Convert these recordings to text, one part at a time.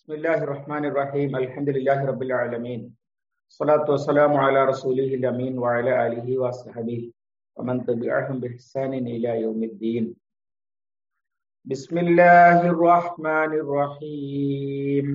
بسم الله الرحمن الرحيم الحمد لله رب العالمين الصلاة والسلام على رسوله الأمين وعلى آله وصحبه ومن تبعهم بإحسان إلى يوم الدين بسم الله الرحمن الرحيم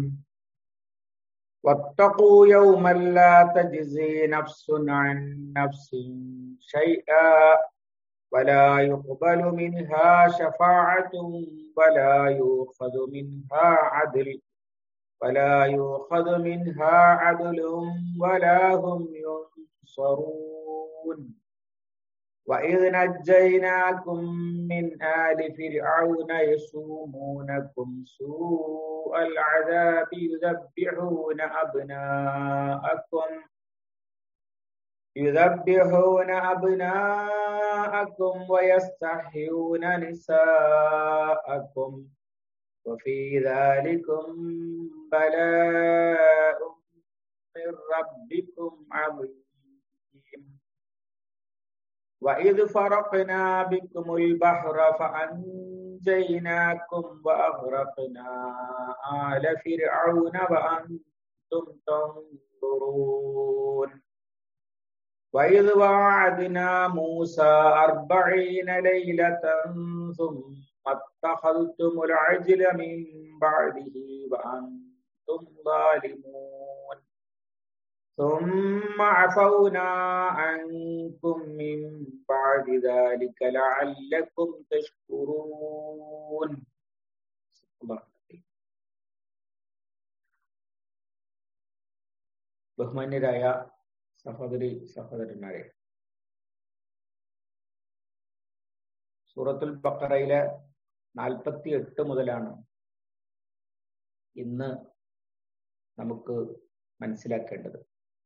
واتقوا يوما لا تجزي نفس عن نفس شيئا ولا يقبل منها شفاعة ولا يؤخذ منها عدل ولا يؤخذ منها عدل ولا هم ينصرون وإذ نجيناكم من آل فرعون يسومونكم سوء العذاب يذبحون أبناءكم يذبحون أبناءكم ويستحيون نساءكم وفي ذلكم بلاء من ربكم عظيم وإذ فرقنا بكم البحر فأنجيناكم وأغرقنا آل فرعون وأنتم تنظرون وإذ وعدنا موسى أربعين ليلة ثم اتخذتم العجل من بعده وأنتم ظالمون ثم عفونا عنكم من بعد ذلك لعلكم تشكرون الله ബഹുമാന്യരായ സഹോദരി സഹോദരന്മാരെ സൂറത്തുൽ ബക്കറയിലെ നാൽപ്പത്തി എട്ട് മുതലാണ് ഇന്ന് നമുക്ക് മനസ്സിലാക്കേണ്ടത്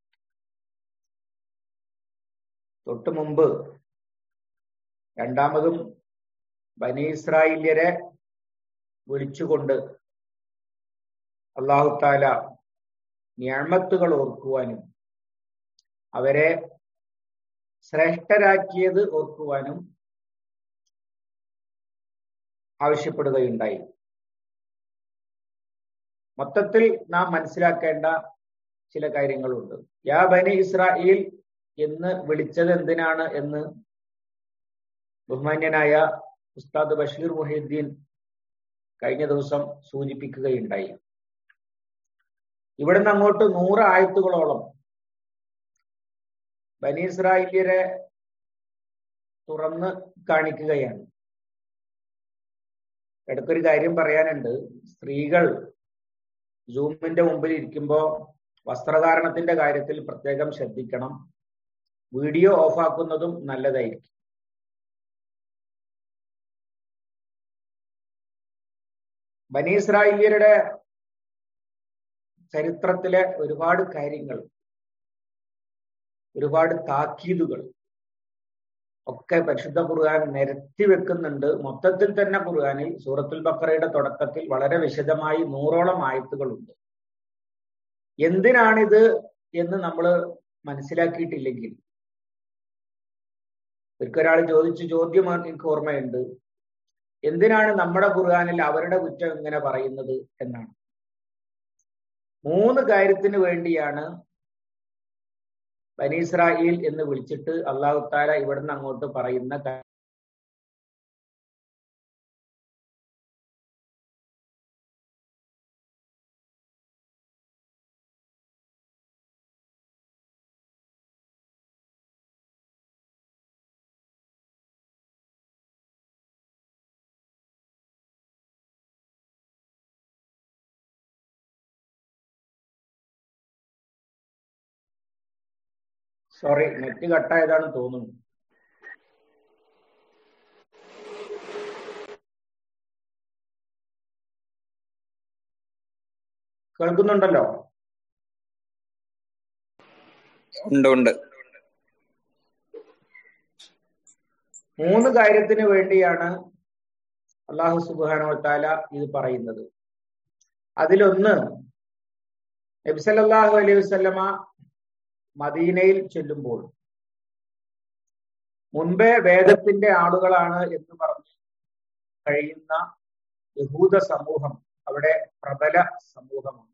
തൊട്ടു മുമ്പ് രണ്ടാമതും ബനി ഇസ്രായേല്യരെ വിളിച്ചുകൊണ്ട് അള്ളാഹു താല ഞാമത്തുകൾ ഓർക്കുവാനും അവരെ ശ്രേഷ്ഠരാക്കിയത് ഓർക്കുവാനും ആവശ്യപ്പെടുകയുണ്ടായി മൊത്തത്തിൽ നാം മനസ്സിലാക്കേണ്ട ചില കാര്യങ്ങളുണ്ട് യാ ബനി ഇസ്രായേൽ എന്ന് വിളിച്ചത് എന്തിനാണ് എന്ന് ബഹുമാന്യനായ ഉസ്താദ് ബഷീർ മുഹീദ്ദീൻ കഴിഞ്ഞ ദിവസം സൂചിപ്പിക്കുകയുണ്ടായി ഇവിടുന്ന് അങ്ങോട്ട് നൂറ് ആയത്തുകളോളം ബനി ഇസ്രായേലിയരെ തുറന്ന് കാണിക്കുകയാണ് ഇടയ്ക്കൊരു കാര്യം പറയാനുണ്ട് സ്ത്രീകൾ സൂമിന്റെ മുമ്പിൽ ഇരിക്കുമ്പോ വസ്ത്രധാരണത്തിന്റെ കാര്യത്തിൽ പ്രത്യേകം ശ്രദ്ധിക്കണം വീഡിയോ ഓഫാക്കുന്നതും നല്ലതായിരിക്കും ബനി ഇസ്രായേലിയരുടെ ചരിത്രത്തിലെ ഒരുപാട് കാര്യങ്ങൾ ഒരുപാട് താക്കീതുകൾ ഒക്കെ പരിശുദ്ധ ഖുർആൻ നിരത്തി വെക്കുന്നുണ്ട് മൊത്തത്തിൽ തന്നെ ഖുർആനിൽ സൂറത്തുൽ ബക്കറയുടെ തുടക്കത്തിൽ വളരെ വിശദമായി നൂറോളം ആയത്തുകളുണ്ട് എന്തിനാണിത് എന്ന് നമ്മൾ മനസ്സിലാക്കിയിട്ടില്ലെങ്കിൽ ഒരിക്കൊരാൾ ചോദിച്ച ചോദ്യം എനിക്ക് ഓർമ്മയുണ്ട് എന്തിനാണ് നമ്മുടെ ഖുർആാനിൽ അവരുടെ കുറ്റം ഇങ്ങനെ പറയുന്നത് എന്നാണ് മൂന്ന് കാര്യത്തിന് വേണ്ടിയാണ് ബനീസ്രായേൽ എന്ന് വിളിച്ചിട്ട് അള്ളാഹു താല ഇവിടുന്ന് അങ്ങോട്ട് പറയുന്ന സോറി നെറ്റ് കട്ടായതാണ് തോന്നുന്നു കേൾക്കുന്നുണ്ടല്ലോ ഉണ്ട് ഉണ്ട് മൂന്ന് കാര്യത്തിന് വേണ്ടിയാണ് അള്ളാഹു സുബാനോ താല ഇത് പറയുന്നത് അതിലൊന്ന് നബിസല്ലാഹു അലൈഹി വസ്ലമ മദീനയിൽ ചെല്ലുമ്പോൾ മുൻപേ വേദത്തിന്റെ ആളുകളാണ് എന്ന് പറഞ്ഞ് കഴിയുന്ന യഹൂദ സമൂഹം അവിടെ പ്രബല സമൂഹമാണ്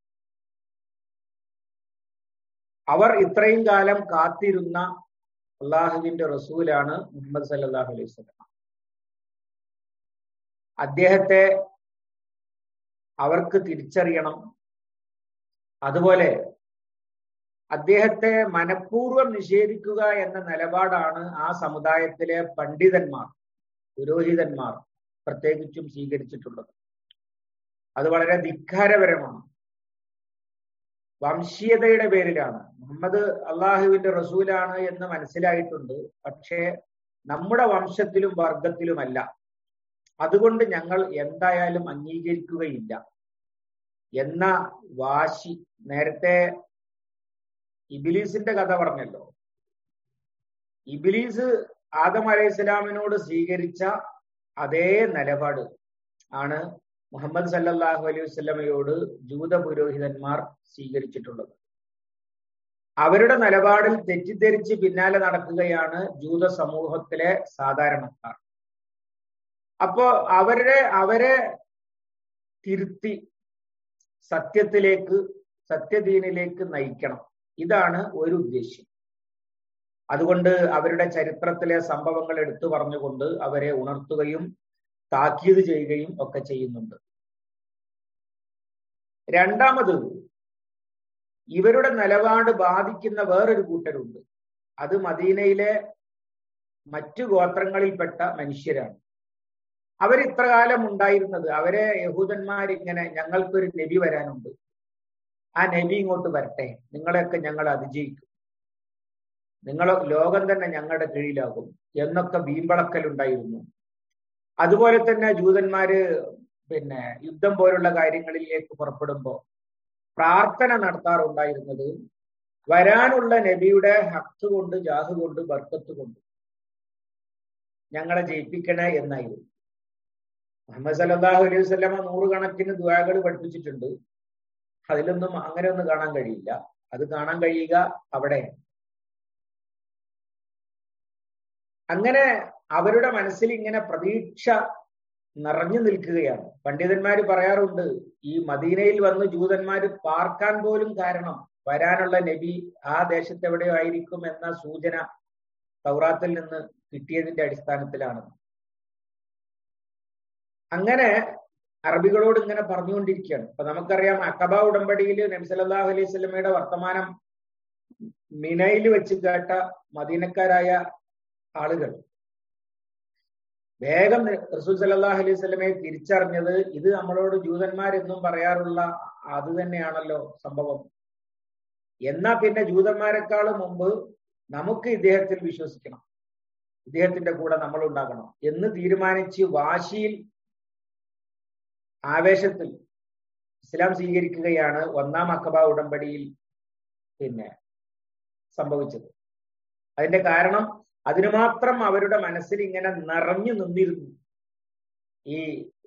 അവർ ഇത്രയും കാലം കാത്തിരുന്ന അള്ളാഹുവിന്റെ റസൂലാണ് മുഹമ്മദ് സല്ലാഹു അലൈഹി സ്വലം അദ്ദേഹത്തെ അവർക്ക് തിരിച്ചറിയണം അതുപോലെ അദ്ദേഹത്തെ മനഃപൂർവ്വം നിഷേധിക്കുക എന്ന നിലപാടാണ് ആ സമുദായത്തിലെ പണ്ഡിതന്മാർ പുരോഹിതന്മാർ പ്രത്യേകിച്ചും സ്വീകരിച്ചിട്ടുള്ളത് അത് വളരെ ധിക്കാരപരമാണ് വംശീയതയുടെ പേരിലാണ് മുഹമ്മദ് അള്ളാഹുവിന്റെ റസൂലാണ് എന്ന് മനസ്സിലായിട്ടുണ്ട് പക്ഷേ നമ്മുടെ വംശത്തിലും വർഗത്തിലുമല്ല അതുകൊണ്ട് ഞങ്ങൾ എന്തായാലും അംഗീകരിക്കുകയില്ല എന്ന വാശി നേരത്തെ ഇബിലീസിന്റെ കഥ പറഞ്ഞല്ലോ ഇബിലീസ് ആദം അലൈഹി ഇസ്ലാമിനോട് സ്വീകരിച്ച അതേ നിലപാട് ആണ് മുഹമ്മദ് സല്ലല്ലാഹു അലൈഹി വസ്ലമയോട് ജൂത പുരോഹിതന്മാർ സ്വീകരിച്ചിട്ടുള്ളത് അവരുടെ നിലപാടിൽ തെറ്റിദ്ധരിച്ച് പിന്നാലെ നടക്കുകയാണ് ജൂത സമൂഹത്തിലെ സാധാരണക്കാർ അപ്പോ അവരുടെ അവരെ തിരുത്തി സത്യത്തിലേക്ക് സത്യദീനിലേക്ക് നയിക്കണം ഇതാണ് ഒരു ഉദ്ദേശ്യം അതുകൊണ്ട് അവരുടെ ചരിത്രത്തിലെ സംഭവങ്ങൾ എടുത്തു പറഞ്ഞുകൊണ്ട് അവരെ ഉണർത്തുകയും താക്കീത് ചെയ്യുകയും ഒക്കെ ചെയ്യുന്നുണ്ട് രണ്ടാമത് ഇവരുടെ നിലപാട് ബാധിക്കുന്ന വേറൊരു കൂട്ടരുണ്ട് അത് മദീനയിലെ മറ്റു ഗോത്രങ്ങളിൽപ്പെട്ട മനുഷ്യരാണ് അവർ ഇത്ര കാലം ഉണ്ടായിരുന്നത് അവരെ യഹൂദന്മാരിങ്ങനെ ഞങ്ങൾക്കൊരു നബി വരാനുണ്ട് ആ നബി ഇങ്ങോട്ട് വരട്ടെ നിങ്ങളെയൊക്കെ ഞങ്ങൾ അതിജയിക്കും നിങ്ങൾ ലോകം തന്നെ ഞങ്ങളുടെ കീഴിലാകും എന്നൊക്കെ വീമ്പളക്കലുണ്ടായിരുന്നു അതുപോലെ തന്നെ ജൂതന്മാര് പിന്നെ യുദ്ധം പോലുള്ള കാര്യങ്ങളിലേക്ക് പുറപ്പെടുമ്പോൾ പ്രാർത്ഥന നടത്താറുണ്ടായിരുന്നത് വരാനുള്ള നബിയുടെ ഹക്ക് കൊണ്ട് ജാഹ് കൊണ്ട് ബർക്കത്ത് കൊണ്ട് ഞങ്ങളെ ജയിപ്പിക്കണേ എന്നായിരുന്നു മുഹമ്മദ് സല്ലാഹു അലൈഹി വസ്ലമ നൂറുകണക്കിന് ദ്വാകൾ പഠിപ്പിച്ചിട്ടുണ്ട് അതിലൊന്നും അങ്ങനെ ഒന്നും കാണാൻ കഴിയില്ല അത് കാണാൻ കഴിയുക അവിടെ അങ്ങനെ അവരുടെ മനസ്സിൽ ഇങ്ങനെ പ്രതീക്ഷ നിറഞ്ഞു നിൽക്കുകയാണ് പണ്ഡിതന്മാര് പറയാറുണ്ട് ഈ മദീനയിൽ വന്ന് ജൂതന്മാര് പാർക്കാൻ പോലും കാരണം വരാനുള്ള നബി ആ ദേശത്തെവിടെയോ ആയിരിക്കും എന്ന സൂചന തൗറാത്തിൽ നിന്ന് കിട്ടിയതിന്റെ അടിസ്ഥാനത്തിലാണ് അങ്ങനെ അറബികളോട് ഇങ്ങനെ പറഞ്ഞുകൊണ്ടിരിക്കുകയാണ് അപ്പൊ നമുക്കറിയാം അക്കബ ഉടമ്പടിയിൽ നബ്സലാഹു അലൈഹി സ്വലമയുടെ വർത്തമാനം മിനയിൽ വെച്ച് കേട്ട മദീനക്കാരായ ആളുകൾ വേഗം റസൂൽ സല്ലാഹു അലൈഹി സ്വലമയെ തിരിച്ചറിഞ്ഞത് ഇത് നമ്മളോട് ജൂതന്മാരെന്നും പറയാറുള്ള അത് തന്നെയാണല്ലോ സംഭവം എന്നാ പിന്നെ ജൂതന്മാരെക്കാളും മുമ്പ് നമുക്ക് ഇദ്ദേഹത്തിൽ വിശ്വസിക്കണം ഇദ്ദേഹത്തിന്റെ കൂടെ നമ്മൾ ഉണ്ടാകണം എന്ന് തീരുമാനിച്ച് വാശിയിൽ ആവേശത്തിൽ ഇസ്ലാം സ്വീകരിക്കുകയാണ് ഒന്നാം അക്കബ ഉടമ്പടിയിൽ പിന്നെ സംഭവിച്ചത് അതിന്റെ കാരണം അതിനു മാത്രം അവരുടെ മനസ്സിൽ ഇങ്ങനെ നിറഞ്ഞു നിന്നിരുന്നു ഈ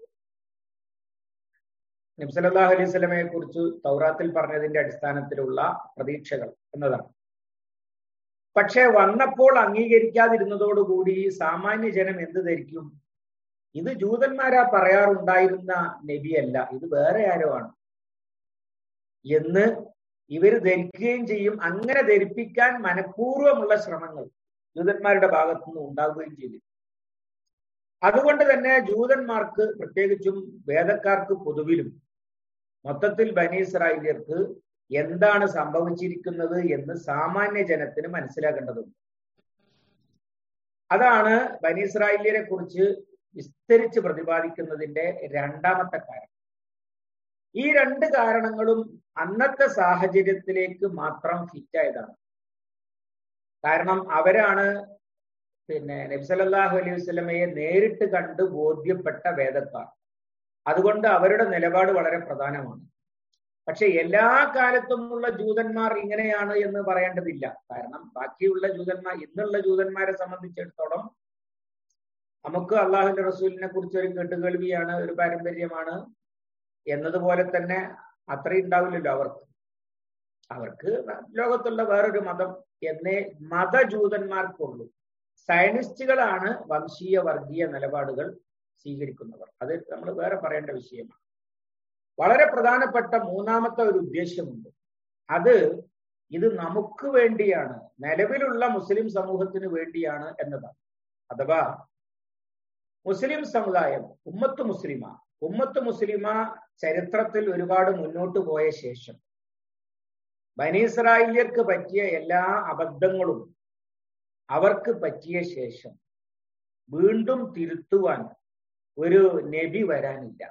നബ്സലാഹു അലൈഹി സ്വലമയെ കുറിച്ച് തൗറാത്തിൽ പറഞ്ഞതിന്റെ അടിസ്ഥാനത്തിലുള്ള പ്രതീക്ഷകൾ എന്നതാണ് പക്ഷെ വന്നപ്പോൾ അംഗീകരിക്കാതിരുന്നതോടുകൂടി സാമാന്യ ജനം എന്ത് ധരിക്കും ഇത് ജൂതന്മാരാ പറയാറുണ്ടായിരുന്ന നബിയല്ല ഇത് വേറെ ആരോ ആണ് എന്ന് ഇവർ ധരിക്കുകയും ചെയ്യും അങ്ങനെ ധരിപ്പിക്കാൻ മനഃപൂർവ്വമുള്ള ശ്രമങ്ങൾ ജൂതന്മാരുടെ ഭാഗത്തുനിന്ന് ഉണ്ടാവുകയും ചെയ്തു അതുകൊണ്ട് തന്നെ ജൂതന്മാർക്ക് പ്രത്യേകിച്ചും വേദക്കാർക്ക് പൊതുവിലും മൊത്തത്തിൽ ബനീസ്രായേലിയർക്ക് എന്താണ് സംഭവിച്ചിരിക്കുന്നത് എന്ന് സാമാന്യ ജനത്തിന് മനസ്സിലാക്കേണ്ടതുണ്ട് അതാണ് ബനീസ്രായേലിയരെ കുറിച്ച് വിസ്തരിച്ച് പ്രതിപാദിക്കുന്നതിന്റെ രണ്ടാമത്തെ കാരണം ഈ രണ്ട് കാരണങ്ങളും അന്നത്തെ സാഹചര്യത്തിലേക്ക് മാത്രം ഫിറ്റായതാണ് കാരണം അവരാണ് പിന്നെ നബ്സലല്ലാഹു അലൈഹി വസ്ലമയെ നേരിട്ട് കണ്ട് ബോധ്യപ്പെട്ട വേദക്കാർ അതുകൊണ്ട് അവരുടെ നിലപാട് വളരെ പ്രധാനമാണ് പക്ഷെ എല്ലാ കാലത്തുമുള്ള ജൂതന്മാർ ഇങ്ങനെയാണ് എന്ന് പറയേണ്ടതില്ല കാരണം ബാക്കിയുള്ള ജൂതന്മാർ ഇന്നുള്ള ജൂതന്മാരെ സംബന്ധിച്ചിടത്തോളം നമുക്ക് അള്ളാഹുന്റെ റസൂലിനെ കുറിച്ച് ഒരു കേട്ടുകേൾവിയാണ് ഒരു പാരമ്പര്യമാണ് എന്നതുപോലെ തന്നെ അത്രയും ഉണ്ടാവില്ലല്ലോ അവർക്ക് അവർക്ക് ലോകത്തുള്ള വേറൊരു മതം എന്നേ മതജൂതന്മാർക്കുള്ളൂ സയനിസ്റ്റുകളാണ് വംശീയ വർഗീയ നിലപാടുകൾ സ്വീകരിക്കുന്നവർ അത് നമ്മൾ വേറെ പറയേണ്ട വിഷയമാണ് വളരെ പ്രധാനപ്പെട്ട മൂന്നാമത്തെ ഒരു ഉദ്ദേശ്യമുണ്ട് അത് ഇത് നമുക്ക് വേണ്ടിയാണ് നിലവിലുള്ള മുസ്ലിം സമൂഹത്തിന് വേണ്ടിയാണ് എന്നതാണ് അഥവാ മുസ്ലിം സമുദായം ഉമ്മത്ത് മുസ്ലിമ ഉമ്മത്ത് മുസ്ലിമ ചരിത്രത്തിൽ ഒരുപാട് മുന്നോട്ട് പോയ ശേഷം ബനീസ്രായേലിയർക്ക് പറ്റിയ എല്ലാ അബദ്ധങ്ങളും അവർക്ക് പറ്റിയ ശേഷം വീണ്ടും തിരുത്തുവാൻ ഒരു നബി വരാനില്ല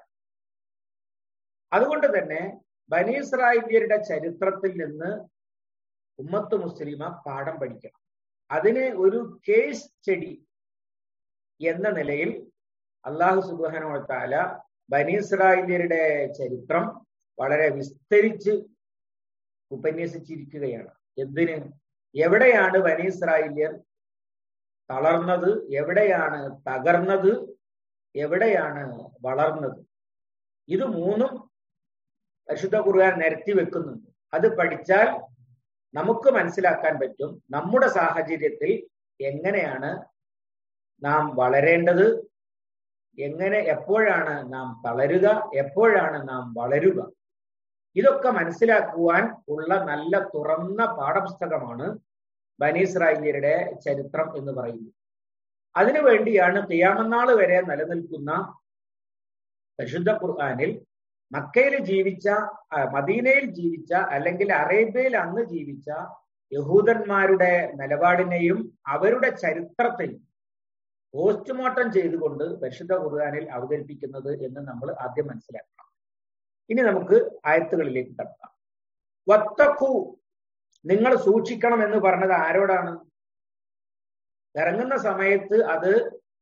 അതുകൊണ്ട് തന്നെ ബനീസ്രായേലിയരുടെ ചരിത്രത്തിൽ നിന്ന് ഉമ്മത്ത് മുസ്ലിമ പാഠം പഠിക്കണം അതിന് ഒരു കേസ് സ്റ്റഡി എന്ന നിലയിൽ അള്ളാഹു സുബാനോത്താല ബനീസ്രായേലിയരുടെ ചരിത്രം വളരെ വിസ്തരിച്ച് ഉപന്യസിച്ചിരിക്കുകയാണ് എന്തിന് എവിടെയാണ് ബനീസ്രായേലിയർ തളർന്നത് എവിടെയാണ് തകർന്നത് എവിടെയാണ് വളർന്നത് ഇത് മൂന്നും പരിശുദ്ധ ഖുർആൻ നിരത്തി വെക്കുന്നുണ്ട് അത് പഠിച്ചാൽ നമുക്ക് മനസ്സിലാക്കാൻ പറ്റും നമ്മുടെ സാഹചര്യത്തിൽ എങ്ങനെയാണ് നാം വളരേണ്ടത് എങ്ങനെ എപ്പോഴാണ് നാം തളരുക എപ്പോഴാണ് നാം വളരുക ഇതൊക്കെ മനസ്സിലാക്കുവാൻ ഉള്ള നല്ല തുറന്ന പാഠപുസ്തകമാണ് ബനീസ്രായേലിയരുടെ ചരിത്രം എന്ന് പറയുന്നത് അതിനു വേണ്ടിയാണ് തിയാമന്നാൾ വരെ നിലനിൽക്കുന്ന പരിശുദ്ധ ഖുർആാനിൽ മക്കയിൽ ജീവിച്ച മദീനയിൽ ജീവിച്ച അല്ലെങ്കിൽ അറേബ്യയിൽ അന്ന് ജീവിച്ച യഹൂദന്മാരുടെ നിലപാടിനെയും അവരുടെ ചരിത്രത്തെയും പോസ്റ്റ്മോർട്ടം ചെയ്തുകൊണ്ട് പരിശുദ്ധ ഖുർആാനിൽ അവതരിപ്പിക്കുന്നത് എന്ന് നമ്മൾ ആദ്യം മനസ്സിലാക്കണം ഇനി നമുക്ക് ആയത്തുകളിലേക്ക് കടക്കാം വത്തഖു നിങ്ങൾ സൂക്ഷിക്കണം എന്ന് പറഞ്ഞത് ആരോടാണ് ഇറങ്ങുന്ന സമയത്ത് അത്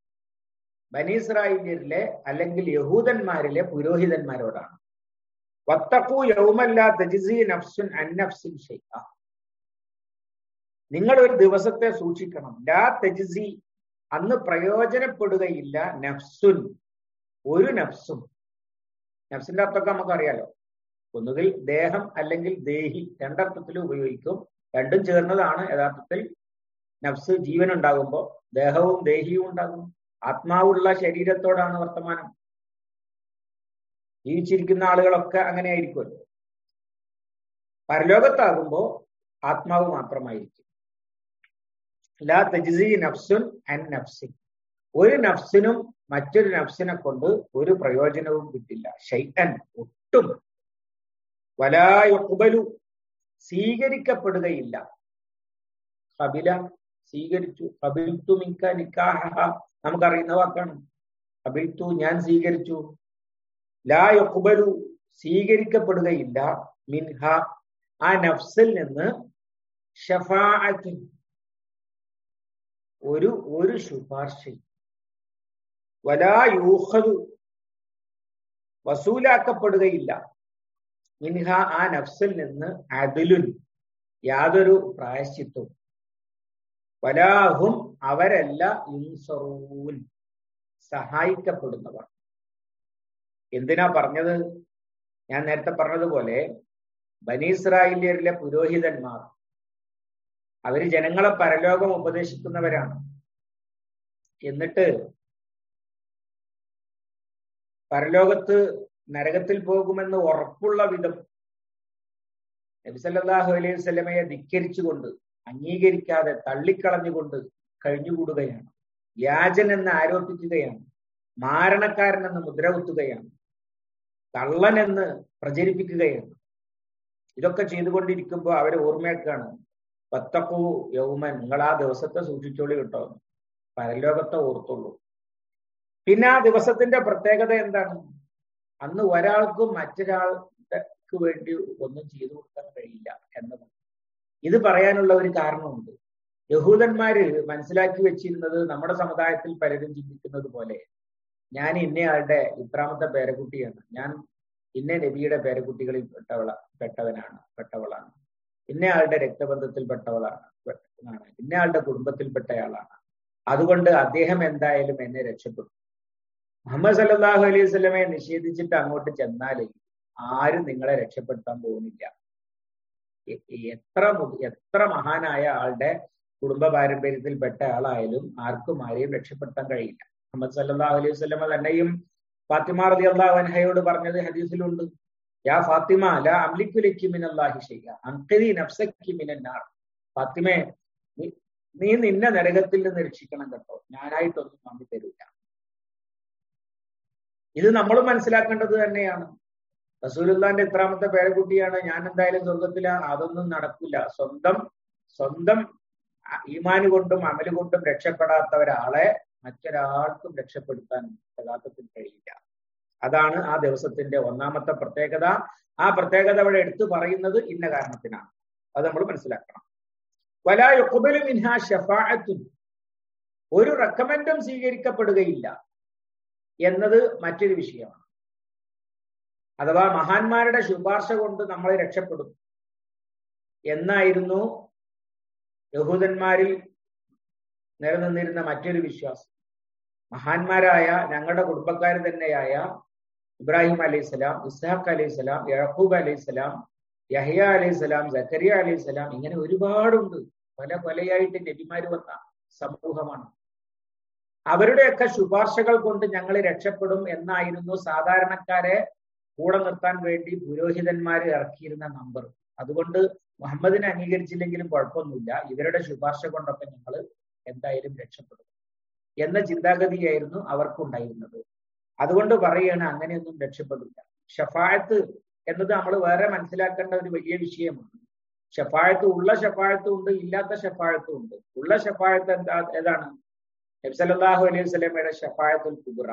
ബനീസ്രായേലിലെ അല്ലെങ്കിൽ യഹൂദന്മാരിലെ പുരോഹിതന്മാരോടാണ് വത്തഖു യൗമല്ല തജിസി നഫ്സുൻ അന്നഫ്സിൻ ഷെയ്ഖ നിങ്ങൾ ഒരു ദിവസത്തെ സൂക്ഷിക്കണം ലാ തജിസി അന്ന് പ്രയോജനപ്പെടുകയില്ല നഫ്സുൻ ഒരു നഫ്സും നഫ്സിന്റെ അർത്ഥമൊക്കെ നമുക്കറിയാലോ ഒന്നുകിൽ ദേഹം അല്ലെങ്കിൽ ദേഹി രണ്ടർത്ഥത്തിലും ഉപയോഗിക്കും രണ്ടും ചേർന്നതാണ് യഥാർത്ഥത്തിൽ നഫ്സ് ജീവൻ ഉണ്ടാകുമ്പോൾ ദേഹവും ദേഹിയും ഉണ്ടാകും ആത്മാവുള്ള ശരീരത്തോടാണ് വർത്തമാനം ജീവിച്ചിരിക്കുന്ന ആളുകളൊക്കെ അങ്ങനെ ആയിരിക്കുമല്ലോ പരലോകത്താകുമ്പോ ആത്മാവ് മാത്രമായിരിക്കും ലാ തജിസി നഫ്സുൻ അൻ നഫ്സിൻ ഒരു നഫ്സിനും മറ്റൊരു നഫ്സിനെ കൊണ്ട് ഒരു പ്രയോജനവും കിട്ടില്ല ഷൈഅൻ ഒട്ടും വലായുബലു സ്വീകരിക്കപ്പെടുകയില്ല കബില സ്വീകരിച്ചു കബിൽത്തു മിക്ക നിക്കാഹ നമുക്കറിയുന്ന വാക്കാണ് കബിൽത്തു ഞാൻ സ്വീകരിച്ചു ലാ യുഖ്ബലു സ്വീകരിക്കപ്പെടുകയില്ല മിൻഹ ആ നഫ്സിൽ നിന്ന് ഷഫാഅത്ത് ഒരു ഒരു ശുപാർശ വലാ യൂഹദു വസൂലാക്കപ്പെടുകയില്ല മിൻഹ ആ നഫ്സിൽ നിന്ന് അദിലുൻ യാതൊരു പ്രായശ്ചിത്വവും വലാഹും അവരല്ല ഇൻസറൂൻ സഹായിക്കപ്പെടുന്നവർ എന്തിനാ പറഞ്ഞത് ഞാൻ നേരത്തെ പറഞ്ഞതുപോലെ ബനീസ്രായേലിയരിലെ പുരോഹിതന്മാർ അവര് ജനങ്ങളെ പരലോകം ഉപദേശിക്കുന്നവരാണ് എന്നിട്ട് പരലോകത്ത് നരകത്തിൽ പോകുമെന്ന് ഉറപ്പുള്ള വിധം നബിസല്ലാഹു അലൈഹി സ്വലമയെ ധിക്കരിച്ചുകൊണ്ട് അംഗീകരിക്കാതെ തള്ളിക്കളഞ്ഞുകൊണ്ട് കഴിഞ്ഞുകൂടുകയാണ് വ്യാജൻ എന്ന് ആരോപിക്കുകയാണ് മാരണക്കാരനെന്ന് മുദ്രകുത്തുകയാണ് കള്ളനെന്ന് പ്രചരിപ്പിക്കുകയാണ് ഇതൊക്കെ ചെയ്തുകൊണ്ടിരിക്കുമ്പോൾ അവരെ ഓർമ്മയൊക്കെയാണ് പത്തക്കു യൗമൻ നിങ്ങൾ ആ ദിവസത്തെ സൂക്ഷിച്ചോളി കിട്ടോ പരലോകത്തെ ഓർത്തുള്ളൂ പിന്നെ ആ ദിവസത്തിന്റെ പ്രത്യേകത എന്താണ് അന്ന് ഒരാൾക്കും മറ്റൊരാൾക്ക് വേണ്ടി ഒന്നും ചെയ്തു കൊടുക്കാൻ കഴിയില്ല എന്നതാണ് ഇത് പറയാനുള്ള ഒരു കാരണമുണ്ട് യഹൂദന്മാര് മനസ്സിലാക്കി വെച്ചിരുന്നത് നമ്മുടെ സമുദായത്തിൽ പലരും ചിന്തിക്കുന്നത് പോലെ ഞാൻ ഇന്നയാളുടെ ഇത്രാമത്തെ പേരക്കുട്ടിയാണ് ഞാൻ ഇന്ന നബിയുടെ പേരക്കുട്ടികളിൽ പെട്ടവള പെട്ടവനാണ് പെട്ടവളാണ് ഇന്നയാളുടെ രക്തബന്ധത്തിൽ പെട്ടവളാണ് ഇന്നയാളുടെ കുടുംബത്തിൽപ്പെട്ടയാളാണ് അതുകൊണ്ട് അദ്ദേഹം എന്തായാലും എന്നെ രക്ഷപ്പെടും മുഹമ്മദ് സല്ലാഹു അലൈഹി സ്വലമെ നിഷേധിച്ചിട്ട് അങ്ങോട്ട് ചെന്നാൽ ആരും നിങ്ങളെ രക്ഷപ്പെടുത്താൻ പോകുന്നില്ല എത്ര എത്ര മഹാനായ ആളുടെ കുടുംബ പാരമ്പര്യത്തിൽപ്പെട്ട ആളായാലും ആർക്കും ആരെയും രക്ഷപ്പെടുത്താൻ കഴിയില്ല മുഹമ്മദ് സല്ലാഹു അലൈഹി സ്വലമ തന്നെയും ഫാത്തിമ റതി അള്ളാഹു അൻഹയോട് പറഞ്ഞത് ഹദീസിലുണ്ട് യാ ഫാത്തിമ ലാ അംലിക്കുലയ്ക്ക് മിനല്ലാഹി ഷെയ്യ അങ്കരി നഫ്സക്കി മിനന്നാർ ഫാത്തിമെ നീ നിന്നെ നരകത്തിൽ നിന്ന് രക്ഷിക്കണം കേട്ടോ ഞാനായിട്ടൊന്നും വാങ്ങി തരില്ല ഇത് നമ്മൾ മനസ്സിലാക്കേണ്ടത് തന്നെയാണ് റസൂലുല്ലാന്റെ എത്രാമത്തെ പേരക്കുട്ടിയാണ് ഞാൻ എന്തായാലും സ്വർഗത്തിലാണ് അതൊന്നും നടക്കില്ല സ്വന്തം സ്വന്തം ഈമാന് കൊണ്ടും അമല് കൊണ്ടും രക്ഷപ്പെടാത്ത ഒരാളെ മറ്റൊരാൾക്കും രക്ഷപ്പെടുത്താൻ യഥാർത്ഥത്തിൽ കഴിയില്ല അതാണ് ആ ദിവസത്തിന്റെ ഒന്നാമത്തെ പ്രത്യേകത ആ പ്രത്യേകത അവിടെ എടുത്തു പറയുന്നത് ഇന്ന കാരണത്തിനാണ് അത് നമ്മൾ മനസ്സിലാക്കണം വലായുബലു മിൻഹ ഷഫാഅത്തുൻ ഒരു റെക്കമെൻഡും സ്വീകരിക്കപ്പെടുകയില്ല എന്നത് മറ്റൊരു വിഷയമാണ് അഥവാ മഹാന്മാരുടെ ശുപാർശ കൊണ്ട് നമ്മൾ രക്ഷപ്പെടും എന്നായിരുന്നു യഹൂദന്മാരിൽ നിലനിന്നിരുന്ന മറ്റൊരു വിശ്വാസം മഹാന്മാരായ ഞങ്ങളുടെ കുടുംബക്കാർ തന്നെയായ ഇബ്രാഹിം അലൈഹിസ്സലാം ഇസ്ഹാഖ് അലൈഹിസ്സലാം യഹൂബ് അലൈഹിസ്സലാം യഹ്യ അലൈഹിസ്സലാം സക്കരിയ അലൈഹിസ്സലാം ഇങ്ങനെ ഒരുപാടുണ്ട് പല പലയായിട്ട് നബിമാര് വന്ന സമൂഹമാണ് അവരുടെയൊക്കെ ശുപാർശകൾ കൊണ്ട് ഞങ്ങൾ രക്ഷപ്പെടും എന്നായിരുന്നു സാധാരണക്കാരെ കൂടെ നിർത്താൻ വേണ്ടി പുരോഹിതന്മാര് ഇറക്കിയിരുന്ന നമ്പർ അതുകൊണ്ട് മുഹമ്മദിനെ അംഗീകരിച്ചില്ലെങ്കിലും കുഴപ്പമൊന്നുമില്ല ഇവരുടെ ശുപാർശ കൊണ്ടൊക്കെ ഞങ്ങൾ എന്തായാലും രക്ഷപ്പെടും എന്ന ചിന്താഗതിയായിരുന്നു അവർക്കുണ്ടായിരുന്നത് അതുകൊണ്ട് പറയുകയാണ് അങ്ങനെയൊന്നും രക്ഷപ്പെടില്ല ഷഫായത്ത് എന്നത് നമ്മൾ വേറെ മനസ്സിലാക്കേണ്ട ഒരു വലിയ വിഷയമാണ് ഷഫായത്ത് ഉള്ള ഷഫായത്തും ഉണ്ട് ഇല്ലാത്ത ഷഫായത്തും ഉണ്ട് ഉള്ള ഷഫായത്ത് എന്താ ഏതാണ് നബ്സലാഹു അലൈഹി സ്വലമയുടെ ഷഫായത്തുൽ കുബറ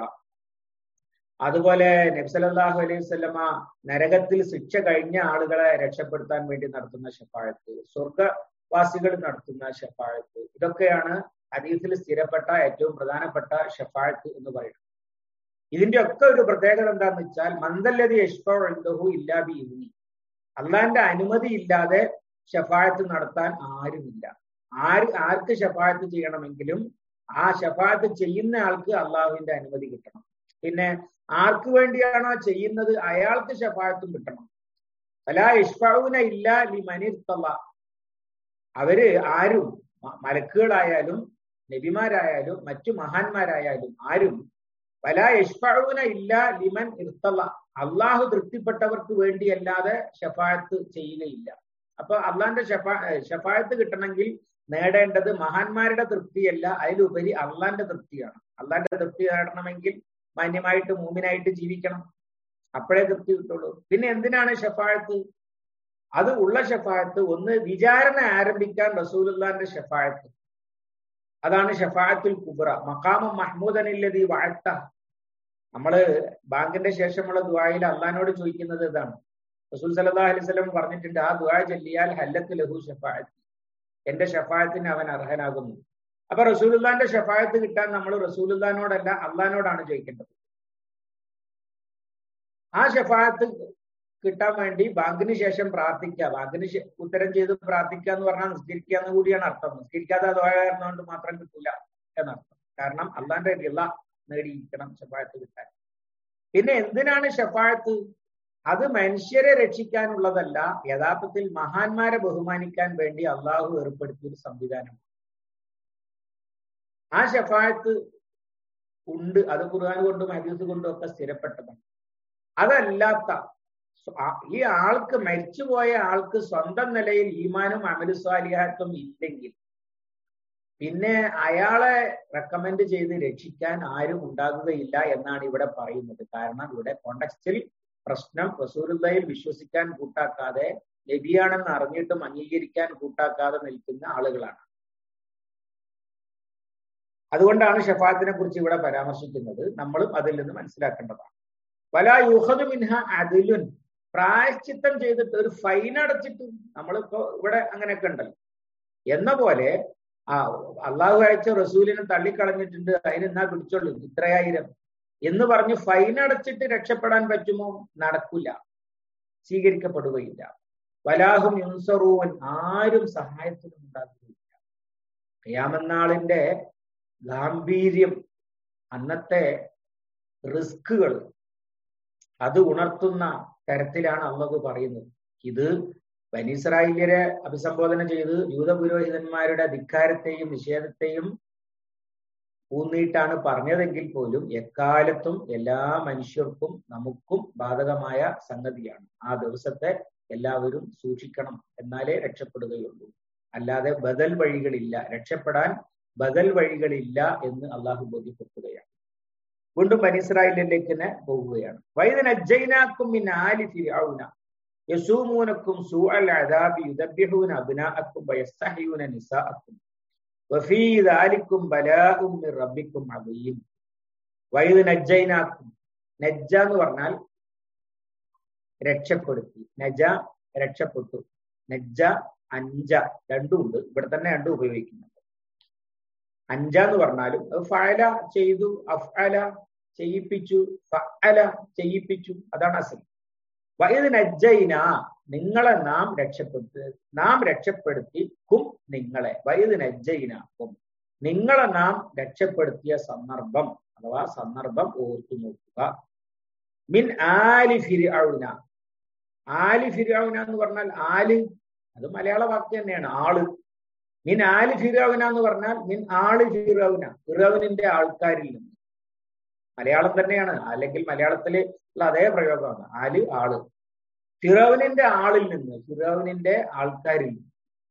അതുപോലെ നബ്സലാഹു അലൈഹി സ്വലമ നരകത്തിൽ ശിക്ഷ കഴിഞ്ഞ ആളുകളെ രക്ഷപ്പെടുത്താൻ വേണ്ടി നടത്തുന്ന ഷഫായത്ത് സ്വർഗവാസികൾ നടത്തുന്ന ഷഫായത്ത് ഇതൊക്കെയാണ് ഹദീസിൽ സ്ഥിരപ്പെട്ട ഏറ്റവും പ്രധാനപ്പെട്ട ഷഫായത്ത് എന്ന് പറയുന്നത് ഇതിന്റെ ഒക്കെ ഒരു പ്രത്യേകത എന്താന്ന് വെച്ചാൽ മന്ദല്ലതി യഷ്ഫു ഇല്ലാബി ഇനി അള്ളാന്റെ അനുമതി ഇല്ലാതെ ഷഫായത്ത് നടത്താൻ ആരുമില്ല ആര് ആർക്ക് ഷഫായത്ത് ചെയ്യണമെങ്കിലും ആ ഷഫായത്ത് ചെയ്യുന്ന ആൾക്ക് അള്ളാഹുവിന്റെ അനുമതി കിട്ടണം പിന്നെ ആർക്ക് വേണ്ടിയാണോ ചെയ്യുന്നത് അയാൾക്ക് ഷഫായത്തും കിട്ടണം അല്ല ഇഷ്ഫൗന ഇല്ല ലി മനിർത്തല്ല അവര് ആരും മലക്കുകളായാലും നബിമാരായാലും മറ്റു മഹാന്മാരായാലും ആരും വല യഷ്ഫഊന ഇല്ല ലിമൻ ഇർത്തല്ല അള്ളാഹു തൃപ്തിപ്പെട്ടവർക്ക് വേണ്ടിയല്ലാതെ ഷഫായത്ത് ചെയ്യുകയില്ല അപ്പൊ അള്ളാന്റെ ഷഫാ ഷഫായത്ത് കിട്ടണമെങ്കിൽ നേടേണ്ടത് മഹാന്മാരുടെ തൃപ്തിയല്ല അതിലുപരി അള്ളാന്റെ തൃപ്തിയാണ് അള്ളാന്റെ തൃപ്തി നേടണമെങ്കിൽ മാന്യമായിട്ട് മൂമിനായിട്ട് ജീവിക്കണം അപ്പോഴേ തൃപ്തി കിട്ടുള്ളൂ പിന്നെ എന്തിനാണ് ഷഫായത്ത് അത് ഉള്ള ഷഫായത്ത് ഒന്ന് വിചാരണ ആരംഭിക്കാൻ റസൂലുല്ലാന്റെ ഷഫായത്ത് അതാണ് ഷഫായത്തുൽ കുബ്ര മക്കാമം മഹ്മൂദനില്ലതി വാഴ്ത്ത നമ്മള് ബാങ്കിന്റെ ശേഷമുള്ള ദുആയിൽ അള്ളഹാനോട് ചോദിക്കുന്നത് ഇതാണ് റസൂൽ സല്ലല്ലാഹു അലൈഹി വസല്ലം പറഞ്ഞിട്ടുണ്ട് ആ ദുആ ചൊല്ലിയാൽ ഹല്ലത്ത് ലഹു ഷഫായത്ത് എന്റെ ഷഫായത്തിന് അവൻ അർഹനാകുന്നു അപ്പൊ റസൂലുല്ലാന്റെ ഷഫായത്ത് കിട്ടാൻ നമ്മൾ റസൂലുല്ലാനോടല്ല അള്ളഹാനോടാണ് ചോദിക്കേണ്ടത് ആ ഷഫായത്ത് കിട്ടാൻ വേണ്ടി ബാങ്കിന് ശേഷം പ്രാർത്ഥിക്കുക ബാങ്കിന് ഉത്തരം ചെയ്ത് പ്രാർത്ഥിക്കുക എന്ന് പറഞ്ഞാൽ നിസ്കരിക്കുക എന്ന് കൂടിയാണ് അർത്ഥം നിസ്കരിക്കാതെ ദ്വാരണ മാത്രം കിട്ടൂല എന്നർത്ഥം കാരണം അള്ളാന്റെ റിള നേടിയിരിക്കണം ഷഫായത്ത് കിട്ടാൻ പിന്നെ എന്തിനാണ് ഷഫായത്ത് അത് മനുഷ്യരെ രക്ഷിക്കാനുള്ളതല്ല യഥാർത്ഥത്തിൽ മഹാന്മാരെ ബഹുമാനിക്കാൻ വേണ്ടി അള്ളാഹു ഏർപ്പെടുത്തിയ ഒരു സംവിധാനം ആ ഷഫായത്ത് ഉണ്ട് അത് ഖുർആൻ കൊണ്ടും ഹദീസ് കൊണ്ടും ഒക്കെ സ്ഥിരപ്പെട്ടതാണ് അതല്ലാത്ത ഈ ആൾക്ക് മരിച്ചുപോയ ആൾക്ക് സ്വന്തം നിലയിൽ ഈമാനും അമലുസ്വാലിഹാത്തും ഇല്ലെങ്കിൽ പിന്നെ അയാളെ റെക്കമെൻഡ് ചെയ്ത് രക്ഷിക്കാൻ ആരും ഉണ്ടാകുകയില്ല എന്നാണ് ഇവിടെ പറയുന്നത് കാരണം ഇവിടെ കോണ്ടക്സ്റ്റിൽ പ്രശ്നം റസൂലുള്ളയിൽ വിശ്വസിക്കാൻ കൂട്ടാക്കാതെ നബിയാണെന്ന് അറിഞ്ഞിട്ടും അംഗീകരിക്കാൻ കൂട്ടാക്കാതെ നിൽക്കുന്ന ആളുകളാണ് അതുകൊണ്ടാണ് ഷഫാത്തിനെ കുറിച്ച് ഇവിടെ പരാമർശിക്കുന്നത് നമ്മളും അതിൽ നിന്ന് മനസ്സിലാക്കേണ്ടതാണ് വല യുഹദ് മിൻഹ അതിലുൻ പ്രായശ്ചിത്തം ചെയ്തിട്ട് ഒരു ഫൈൻ അടച്ചിട്ട് നമ്മളിപ്പോ ഇവിടെ അങ്ങനെയൊക്കെ ഉണ്ടല്ലോ എന്ന പോലെ ആ അള്ളാഹു അയച്ച റസൂലിനെ തള്ളിക്കളഞ്ഞിട്ടുണ്ട് അതിനെന്നാ പിടിച്ചോളൂ ഇത്രയായിരം എന്ന് പറഞ്ഞ് ഫൈൻ അടച്ചിട്ട് രക്ഷപ്പെടാൻ പറ്റുമോ നടക്കില്ല സ്വീകരിക്കപ്പെടുകയില്ല വലാഹും യുൻസറൂവൻ ആരും സഹായത്തിനും ഉണ്ടാകുകയില്ല ഖിയാമന്നാളിന്റെ ഗാംഭീര്യം അന്നത്തെ റിസ്കുകൾ അത് ഉണർത്തുന്ന തരത്തിലാണ് അള്ളാഹു പറയുന്നത് ഇത് ബനീസ്രായേലിയരെ അഭിസംബോധന ചെയ്ത് ജൂത പുരോഹിതന്മാരുടെ ധിക്കാരത്തെയും നിഷേധത്തെയും ഊന്നിയിട്ടാണ് പറഞ്ഞതെങ്കിൽ പോലും എക്കാലത്തും എല്ലാ മനുഷ്യർക്കും നമുക്കും ബാധകമായ സംഗതിയാണ് ആ ദിവസത്തെ എല്ലാവരും സൂക്ഷിക്കണം എന്നാലേ രക്ഷപ്പെടുകയുള്ളൂ അല്ലാതെ ബദൽ വഴികളില്ല രക്ഷപ്പെടാൻ ബദൽ വഴികളില്ല എന്ന് അള്ളാഹു ബോധ്യപ്പെടുത്തുകയാണ് വീണ്ടും ബനിസ്രായിലേക്ക് തന്നെ പോവുകയാണ് വൈദനജ്ജൈനാക്കും മിൻ ആലി ഫിർഔന യസൂമൂനക്കും സൂഅൽ അദാബി യുദബ്ബിഹൂന അബ്നാഅക്കും വയസ്തഹയൂന നിസാഅക്കും വഫീ ദാലിക്കും ബലാഉം മിർ റബ്ബിക്കും അദീം വൈദ നജ്ജൈനാക്കും നജ്ജ എന്ന് പറഞ്ഞാൽ രക്ഷപ്പെടുത്തി നജ രക്ഷപ്പെട്ടു നജ്ജ അഞ്ച രണ്ടും ഉണ്ട് ഇവിടെ തന്നെ രണ്ടും ഉപയോഗിക്കുന്നുണ്ട് അഞ്ച എന്ന് പറഞ്ഞാലും അത് ഫഅല ചെയ്തു അഫ്അല ചെയ്യിപ്പിച്ചു ഫഅല ചെയ്യിപ്പിച്ചു അതാണ് അസൽ വയത് നജ്ജൈന നിങ്ങളെ നാം രക്ഷപ്പെടുത്തി നാം രക്ഷപ്പെടുത്തിക്കും നിങ്ങളെ വയത് നജ്ജൈനാക്കും നിങ്ങളെ നാം രക്ഷപ്പെടുത്തിയ സന്ദർഭം അഥവാ സന്ദർഭം ഓർത്തു നോക്കുക മിൻ ആലി ഫിർഔന ആലി ഫിർഔന എന്ന് പറഞ്ഞാൽ ആല് അത് മലയാള വാക്ക് തന്നെയാണ് ആള് മിൻ ആല് ഫിറൌന എന്ന് പറഞ്ഞാൽ മിൻ ആള് ഫിറൌന ഫിറൌനിന്റെ ആൾക്കാരിൽ നിന്ന് മലയാളം തന്നെയാണ് അല്ലെങ്കിൽ മലയാളത്തില് ഉള്ള അതേ പ്രയോഗമാണ് ആല് ആള് ഫിറൌനിന്റെ ആളിൽ നിന്ന് ഫിറൌനിന്റെ ആൾക്കാരിൽ നിന്ന്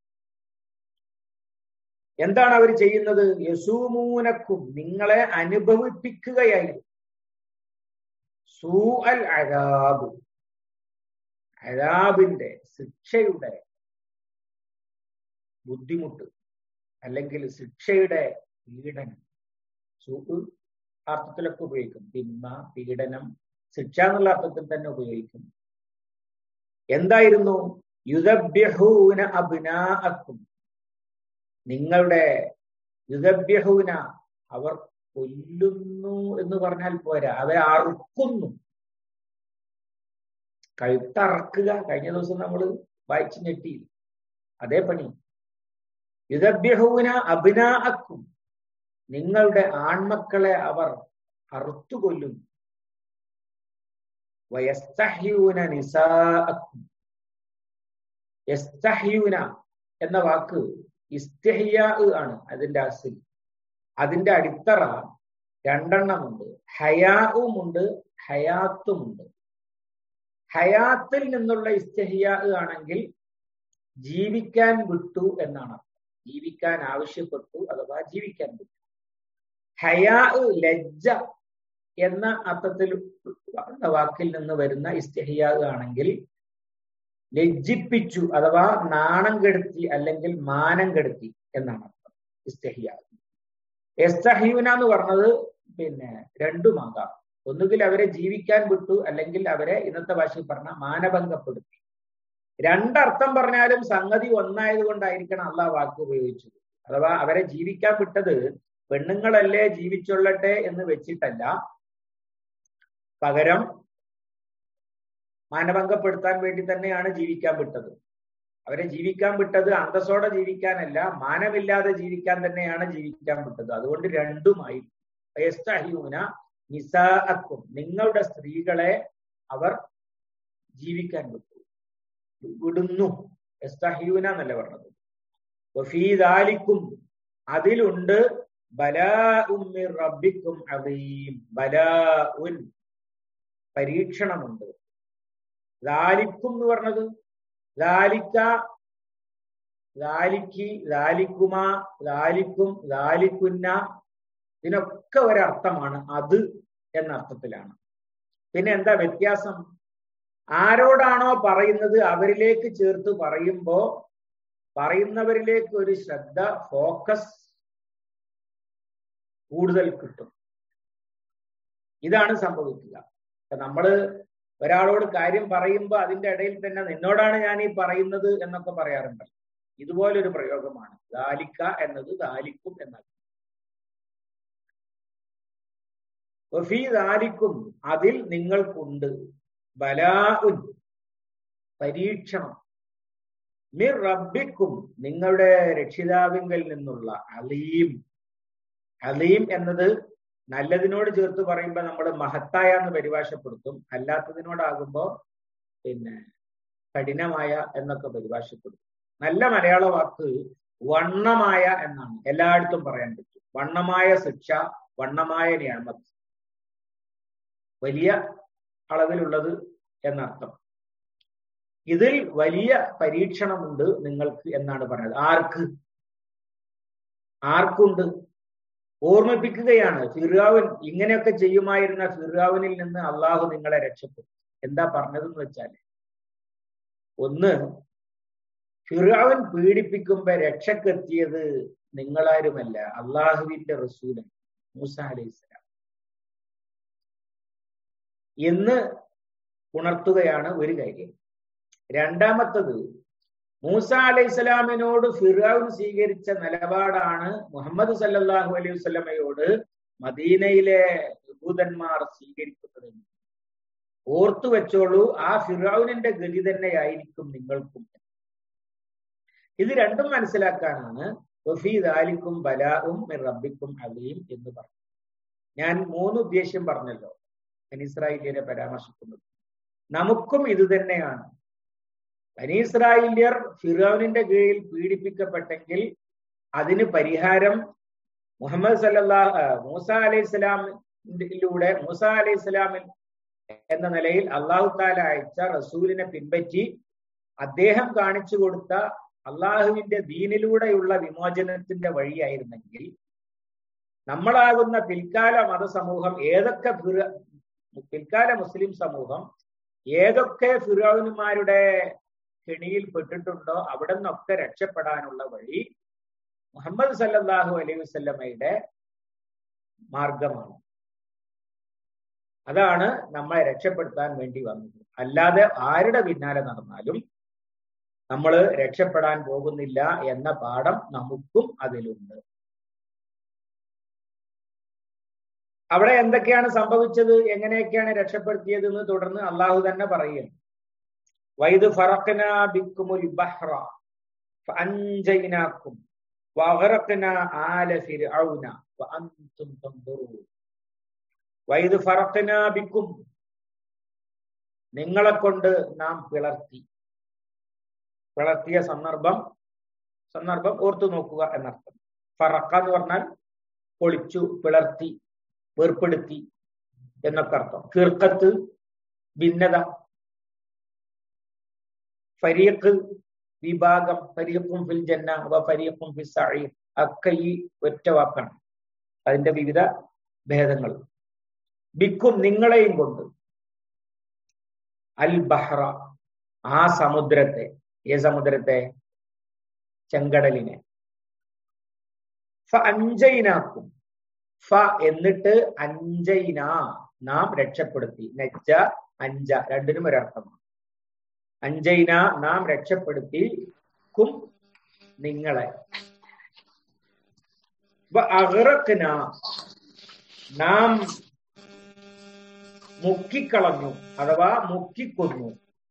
എന്താണ് അവർ ചെയ്യുന്നത് യസൂമൂനക്കും നിങ്ങളെ അനുഭവിപ്പിക്കുകയായിരുന്നു സൂ അൽ അഴാബ് അഴാബിന്റെ ശിക്ഷയുടെ ബുദ്ധിമുട്ട് അല്ലെങ്കിൽ ശിക്ഷയുടെ പീഡനം സൂപ്പ് അർത്ഥത്തിലൊക്കെ ഉപയോഗിക്കും തിന്മ പീഡനം ശിക്ഷ എന്നുള്ള അർത്ഥത്തിൽ തന്നെ ഉപയോഗിക്കും എന്തായിരുന്നു യുദഭ്യഹൂന അഭിനാഅക്കും നിങ്ങളുടെ യുദഭ്യഹൂന അവർ കൊല്ലുന്നു എന്ന് പറഞ്ഞാൽ പോരാ അവരെ അറുക്കുന്നു കഴുത്തറക്കുക കഴിഞ്ഞ ദിവസം നമ്മൾ വായിച്ചു ഞെട്ടി അതേ പണി യുദഭ്യഹൂന അഭിനാഅക്കും നിങ്ങളുടെ ആൺമക്കളെ അവർ അറുത്തു കൊല്ലുന്നു വയസ്തഹ്യൂന നിസാഅക്കും യസ്തഹ്യൂന എന്ന വാക്ക് ഇസ്തഹിയ ആണ് അതിന്റെ അസിൽ അതിന്റെ അടിത്തറ രണ്ടെണ്ണമുണ്ട് ഹയാവുമുണ്ട് ഹയാത്തുമുണ്ട് ഹയാത്തിൽ നിന്നുള്ള ഇസ്തഹിയ ആണെങ്കിൽ ജീവിക്കാൻ വിട്ടു എന്നാണ് ജീവിക്കാൻ ആവശ്യപ്പെട്ടു അഥവാ ജീവിക്കാൻ വിട്ടു ഹയാ ലജ്ജ എന്ന അർത്ഥത്തിൽ വാക്കിൽ നിന്ന് വരുന്ന ഇസ്തഹിയ ആണെങ്കിൽ ലജ്ജിപ്പിച്ചു അഥവാ നാണം കെടുത്തി അല്ലെങ്കിൽ മാനം കെടുത്തി എന്നാണ് അർത്ഥം ഇസ്തഹിയ എസ്തഹ്യൂന എന്ന് പറഞ്ഞത് പിന്നെ രണ്ടുമാകാം ഒന്നുകിൽ അവരെ ജീവിക്കാൻ വിട്ടു അല്ലെങ്കിൽ അവരെ ഇന്നത്തെ ഭാഷയിൽ പറഞ്ഞ മാനഭംഗപ്പെടുത്തി രണ്ടർത്ഥം പറഞ്ഞാലും സംഗതി ഒന്നായത് കൊണ്ടായിരിക്കണം അള്ളാഹ് വാക്ക് ഉപയോഗിച്ചത് അഥവാ അവരെ ജീവിക്കാൻ വിട്ടത് പെണ്ണുങ്ങളല്ലേ ജീവിച്ചൊള്ളട്ടെ എന്ന് വെച്ചിട്ടല്ല പകരം മാനഭംഗപ്പെടുത്താൻ വേണ്ടി തന്നെയാണ് ജീവിക്കാൻ വിട്ടത് അവരെ ജീവിക്കാൻ വിട്ടത് അന്തസ്സോടെ ജീവിക്കാനല്ല മാനമില്ലാതെ ജീവിക്കാൻ തന്നെയാണ് ജീവിക്കാൻ വിട്ടത് അതുകൊണ്ട് രണ്ടുമായി യസ്തഹ്യൂന നിസാഅക്കും നിങ്ങളുടെ സ്ത്രീകളെ അവർ ജീവിക്കാൻ വിട്ടു വിടുന്നു യസ്തഹ്യൂന എന്നല്ല പറഞ്ഞത് വഫീദാലിക്കും അതിലുണ്ട് ബലാഉം മിർ റബ്ബിക്കും അദീം ബലാഉൻ പരീക്ഷണമുണ്ട് ദാലിക്കും എന്ന് പറഞ്ഞത് ദാലിക്ക ദാലിക്ക് ദാലിക്കുമ ദാലിക്കും ദാലിക്കുന്ന ഇതിനൊക്കെ ഒരർത്ഥമാണ് അത് എന്ന അർത്ഥത്തിലാണ് പിന്നെ എന്താ വ്യത്യാസം ആരോടാണോ പറയുന്നത് അവരിലേക്ക് ചേർത്ത് പറയുമ്പോ പറയുന്നവരിലേക്ക് ഒരു ശ്രദ്ധ ഫോക്കസ് കൂടുതൽ കിട്ടും ഇതാണ് സംഭവിക്കുക നമ്മള് ഒരാളോട് കാര്യം പറയുമ്പോൾ അതിന്റെ ഇടയിൽ തന്നെ നിന്നോടാണ് ഞാൻ ഈ പറയുന്നത് എന്നൊക്കെ പറയാറുണ്ട് ഇതുപോലൊരു പ്രയോഗമാണ് ദാലിക്ക എന്നത് ദാലിക്കും എന്നത് ഫീ ദാലിക്കും അതിൽ നിങ്ങൾക്കുണ്ട് ബലാഉൻ പരീക്ഷണം മിർ റബ്ബിക്കും നിങ്ങളുടെ രക്ഷിതാവിങ്കൽ നിന്നുള്ള അലീം അലീം എന്നത് നല്ലതിനോട് ചേർത്ത് പറയുമ്പോൾ നമ്മൾ മഹത്തായ എന്ന് പരിഭാഷപ്പെടുത്തും അല്ലാത്തതിനോടാകുമ്പോൾ പിന്നെ കഠിനമായ എന്നൊക്കെ പരിഭാഷപ്പെടുത്തും നല്ല മലയാള വാക്ക് വണ്ണമായ എന്നാണ് എല്ലായിടത്തും പറയാൻ പറ്റും വണ്ണമായ ശിക്ഷ വണ്ണമായ നിയമത്ത് വലിയ അളവിലുള്ളത് എന്നർത്ഥം ഇതിൽ വലിയ പരീക്ഷണമുണ്ട് നിങ്ങൾക്ക് എന്നാണ് പറഞ്ഞത് ആർക്ക് ആർക്കുണ്ട് ഓർമ്മിപ്പിക്കുകയാണ് ഫിറാവിൻ ഇങ്ങനെയൊക്കെ ചെയ്യുമായിരുന്ന ഫിറാവിനിൽ നിന്ന് അള്ളാഹു നിങ്ങളെ രക്ഷപ്പെടും എന്താ പറഞ്ഞതെന്ന് വെച്ചാൽ ഒന്ന് ഫിറാവിൻ പീഡിപ്പിക്കുമ്പോ രക്ഷക്കെത്തിയത് നിങ്ങളാരുമല്ല അള്ളാഹുവിന്റെ റസൂലൻ മൂസ അലൈഹിസ്സലാം എന്ന് ഉണർത്തുകയാണ് ഒരു കാര്യം രണ്ടാമത്തത് മൂസ അലൈഹിസ്സലാമിനോട് ഫിറാവുൻ സ്വീകരിച്ച നിലപാടാണ് മുഹമ്മദ് സല്ലല്ലാഹു അലൈഹി വസല്ലമയോട് മദീനയിലെ യഹൂദന്മാർ സ്വീകരിക്കുന്നത് ഓർത്തു വെച്ചോളൂ ആ ഫിറാവുനിന്റെ ഗതി തന്നെയായിരിക്കും നിങ്ങൾക്കും ഇത് രണ്ടും മനസ്സിലാക്കാനാണ് വഫീദാലിക്കും ബലാവും റബ്ബിക്കും അലീം എന്ന് പറഞ്ഞു ഞാൻ മൂന്ന് ഉദ്ദേശ്യം പറഞ്ഞല്ലോ ബനിസ്രായേലിയരെ പരാമർശിക്കുന്നത് നമുക്കും ഇത് തന്നെയാണ് ബനീസ്രായേലിയർ ഫിറോവിന്റെ കീഴിൽ പീഡിപ്പിക്കപ്പെട്ടെങ്കിൽ അതിന് പരിഹാരം മുഹമ്മദ് സല്ലാ മൂസ അലൈഹി സ്വലാമിലൂടെ മൂസ അലൈഹി സ്വലാമിൽ എന്ന നിലയിൽ അള്ളാഹു താല അയച്ച റസൂലിനെ പിൻപറ്റി അദ്ദേഹം കാണിച്ചു കൊടുത്ത അള്ളാഹുവിന്റെ ദീനിലൂടെയുള്ള വിമോചനത്തിന്റെ വഴിയായിരുന്നെങ്കിൽ നമ്മളാകുന്ന പിൽക്കാല മതസമൂഹം ഏതൊക്കെ പിൽക്കാല മുസ്ലിം സമൂഹം ഏതൊക്കെ ഫിറോവിനുമാരുടെ കെണിയിൽ പെട്ടിട്ടുണ്ടോ അവിടെ നിന്നൊക്കെ രക്ഷപ്പെടാനുള്ള വഴി മുഹമ്മദ് സല്ലാഹു അലൈഹി വസ്ല്ലമ്മയുടെ മാർഗമാണ് അതാണ് നമ്മളെ രക്ഷപ്പെടുത്താൻ വേണ്ടി വന്നത് അല്ലാതെ ആരുടെ പിന്നാലെ നടന്നാലും നമ്മൾ രക്ഷപ്പെടാൻ പോകുന്നില്ല എന്ന പാഠം നമുക്കും അതിലുണ്ട് അവിടെ എന്തൊക്കെയാണ് സംഭവിച്ചത് എങ്ങനെയൊക്കെയാണ് രക്ഷപ്പെടുത്തിയത് എന്ന് തുടർന്ന് അള്ളാഹു തന്നെ പറയുന്നു വൈദ് ഫറഖ്ന ബിക്കുമുൽ ബഹ്റ ഫഅൻജൈനാക്കും വഗറഖ്ന ആല ഫിർഔന വഅൻതും തൻദുറൂൻ വൈദ് ഫറഖ്ന ബിക്കും നിങ്ങളെ കൊണ്ട് നാം പിളർത്തി പിളർത്തിയ സന്ദർഭം സന്ദർഭം ഓർത്തു നോക്കുക എന്നർത്ഥം ഫറക്ക എന്ന് പറഞ്ഞാൽ പൊളിച്ചു പിളർത്തി വേർപ്പെടുത്തി എന്നൊക്കെ അർത്ഥം ഫിർക്കത്ത് ഭിന്നത ഫരീഖ് വിഭാഗം ഫരീഖും ഫിൽ ജന്ന വ ഫരീഖും ഫിൽ സഈർ ഒക്കെ ഈ ഒറ്റ വാക്കാണ് അതിന്റെ വിവിധ ഭേദങ്ങൾ ബിക്കും നിങ്ങളെയും കൊണ്ട് അൽ ബഹ്റ ആ സമുദ്രത്തെ ഏ സമുദ്രത്തെ ചെങ്കടലിനെ ഫ അഞ്ചൈനാക്കും ഫ എന്നിട്ട് അഞ്ചൈന നാം രക്ഷപ്പെടുത്തി നജ്ജ അഞ്ച രണ്ടിനും ഒരർത്ഥമാണ് അഞ്ചൈന നാം രക്ഷപ്പെടുത്തി ക്കും നിങ്ങളെ അഹ്റഖ്ന നാം മുക്കിക്കളഞ്ഞു അഥവാ മുക്കിക്കൊന്നു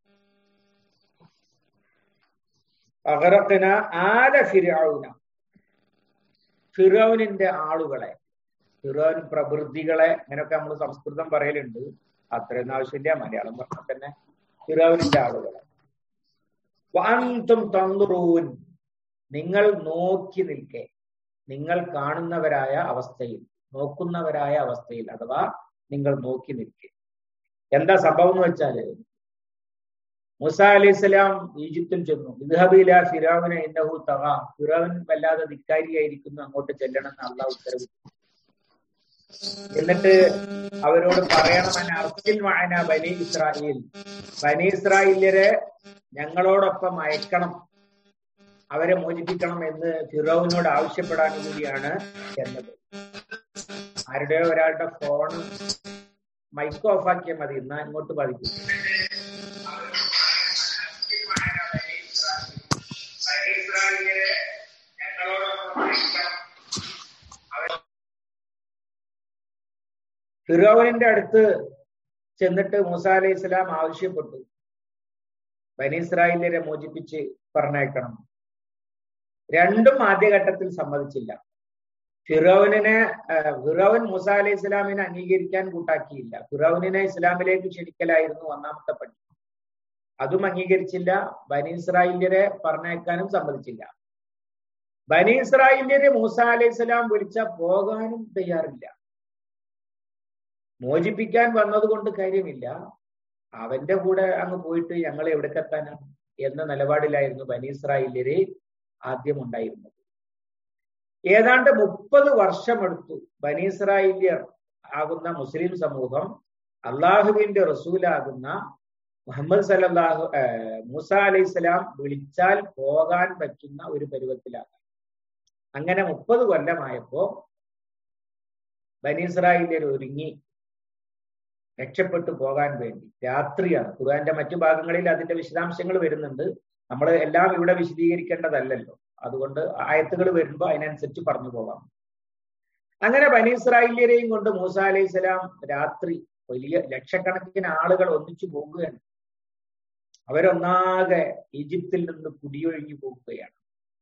അഹ്റഖ്ന ആല ഫിറൌന ഫിറൌനിന്റെ ആളുകളെ ഫിറോൻ പ്രവൃത്തികളെ അങ്ങനെയൊക്കെ നമ്മൾ സംസ്കൃതം പറയലുണ്ട് അത്രയൊന്നും ആവശ്യമില്ല മലയാളം പറഞ്ഞാൽ തന്നെ ഫിറോവിന്റെ ആളുകളെ വാന്തും തന്തുറൂൻ നിങ്ങൾ നോക്കി നിൽക്കെ നിങ്ങൾ കാണുന്നവരായ അവസ്ഥയിൽ നോക്കുന്നവരായ അവസ്ഥയിൽ അഥവാ നിങ്ങൾ നോക്കി നിൽക്കെ എന്താ സംഭവം എന്ന് വെച്ചാല് മുസ അലൈഹി സ്വലാം ഈജിപ്തിൽ ചെന്നു ഇദ്ഹബില ഫിറാവിനെ ഇന്നഹു തഹ ഫിറാവിൻ വല്ലാതെ ധിക്കാരിയായിരിക്കുന്നു അങ്ങോട്ട് ചെല്ലണം എന്ന് അള്ളാഹ് ഉത്തരവ് എന്നിട്ട് അവരോട് പറയണമെന്ന് അർക്കിൽ വായന ബനി ഇസ്രായേൽ ബനി ഇസ്രായേലിയരെ ഞങ്ങളോടൊപ്പം അയക്കണം അവരെ മോചിപ്പിക്കണം എന്ന് ഫിറോവിനോട് ആവശ്യപ്പെടാൻ കൂടിയാണ് ചെന്നത് ആരുടെയോ ഒരാളുടെ ഫോൺ മൈക്ക് ഓഫ് ആക്കിയാൽ മതി എന്നാ ഇങ്ങോട്ട് ബാധിക്കും ഫിറോവിന്റെ അടുത്ത് ചെന്നിട്ട് മൂസ അലൈഹി ഇസ്ലാം ആവശ്യപ്പെട്ടു ബനീസ്രായേലിനെ മോചിപ്പിച്ച് പറഞ്ഞയക്കണം രണ്ടും ആദ്യഘട്ടത്തിൽ സമ്മതിച്ചില്ല ഫിറോവിനെ ഫിറോവൻ മൂസ അലൈഹി ഇസ്ലാമിനെ അംഗീകരിക്കാൻ കൂട്ടാക്കിയില്ല ഫിറോവിനെ ഇസ്ലാമിലേക്ക് ക്ഷണിക്കലായിരുന്നു ഒന്നാമത്തെ പണി അതും അംഗീകരിച്ചില്ല ബനി ഇസ്രായേലിനെ പറഞ്ഞയക്കാനും സമ്മതിച്ചില്ല ബനി ഇസ്രായേലിന് മൂസ അലൈഹി സ്വലാം വിളിച്ച പോകാനും തയ്യാറില്ല മോചിപ്പിക്കാൻ വന്നത് കൊണ്ട് കാര്യമില്ല അവന്റെ കൂടെ അങ്ങ് പോയിട്ട് ഞങ്ങൾ എവിടേക്കെത്താനാണ് എന്ന നിലപാടിലായിരുന്നു ബനി ഇസ്രായേലിയര് ആദ്യം ഉണ്ടായിരുന്നത് ഏതാണ്ട് മുപ്പത് വർഷമെടുത്തു ബനി ഇസ്രായേലിയർ ആകുന്ന മുസ്ലിം സമൂഹം അള്ളാഹുവിന്റെ റസൂലാകുന്ന മുഹമ്മദ് സല്ലാഹു മൂസ അലൈഹി സ്വലാം വിളിച്ചാൽ പോകാൻ പറ്റുന്ന ഒരു പരുവത്തിലാകാം അങ്ങനെ മുപ്പത് കൊല്ലമായപ്പോ ബനീസ്രായേലിയർ ഒരുങ്ങി രക്ഷപ്പെട്ടു പോകാൻ വേണ്ടി രാത്രിയാണ് ഖുർആന്റെ മറ്റു ഭാഗങ്ങളിൽ അതിന്റെ വിശദാംശങ്ങൾ വരുന്നുണ്ട് നമ്മൾ എല്ലാം ഇവിടെ വിശദീകരിക്കേണ്ടതല്ലല്ലോ അതുകൊണ്ട് ആയത്തുകൾ വരുമ്പോൾ അതിനനുസരിച്ച് പറഞ്ഞു പോകാം അങ്ങനെ ബനീസ്രായേലിയരെയും കൊണ്ട് മൂസ അലൈഹി സ്വലാം രാത്രി വലിയ ലക്ഷക്കണക്കിന് ആളുകൾ ഒന്നിച്ചു പോകുകയാണ് അവരൊന്നാകെ ഈജിപ്തിൽ നിന്ന് കുടിയൊഴിഞ്ഞു പോകുകയാണ്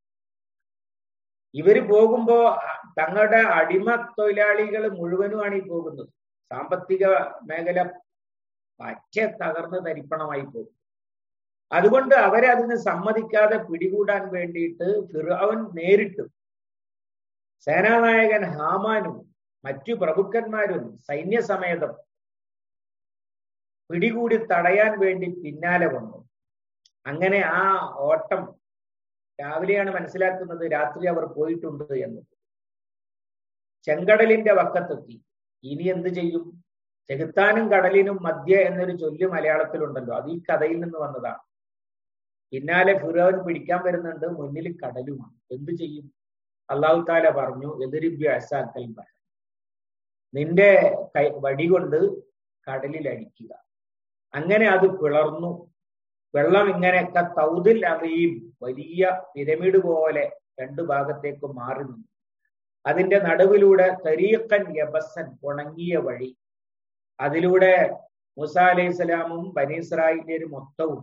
ഇവര് പോകുമ്പോ തങ്ങളുടെ അടിമ തൊഴിലാളികൾ മുഴുവനുമാണ് ഈ പോകുന്നത് സാമ്പത്തിക മേഖല പറ്റ തകർന്ന് തരിപ്പണമായി പോകും അതുകൊണ്ട് അവരെ അതിന് സമ്മതിക്കാതെ പിടികൂടാൻ വേണ്ടിയിട്ട് ഫിറോൻ നേരിട്ട് സേനാനായകൻ ഹാമാനും മറ്റു പ്രഭുക്കന്മാരും സൈന്യസമേതം പിടികൂടി തടയാൻ വേണ്ടി പിന്നാലെ വന്നു അങ്ങനെ ആ ഓട്ടം രാവിലെയാണ് മനസ്സിലാക്കുന്നത് രാത്രി അവർ പോയിട്ടുണ്ട് എന്ന് ചെങ്കടലിന്റെ വക്കത്തെത്തി ഇനി എന്ത് ചെയ്യും ചെകുത്താനും കടലിനും മധ്യ എന്നൊരു ചൊല്ല് മലയാളത്തിലുണ്ടല്ലോ അത് ഈ കഥയിൽ നിന്ന് വന്നതാണ് പിന്നാലെ ഫിറോൻ പിടിക്കാൻ വരുന്നുണ്ട് മുന്നിൽ കടലുമാണ് എന്ത് ചെയ്യും അള്ളാഹു താല പറഞ്ഞു എതിരിബ്യാസാക്കൽ നിന്റെ കൈ വടി കൊണ്ട് കടലിൽ അടിക്കുക അങ്ങനെ അത് പിളർന്നു വെള്ളം ഇങ്ങനെയൊക്കെ തൗതിൽ അറിയും വലിയ പിരമിഡ് പോലെ രണ്ടു ഭാഗത്തേക്ക് മാറി നിന്നു അതിന്റെ നടുവിലൂടെ തരീഖൻ യബസൻ ഉണങ്ങിയ വഴി അതിലൂടെ മുസ അലൈഹി സ്വലാമും ബനീസ്രായിലും മൊത്തവും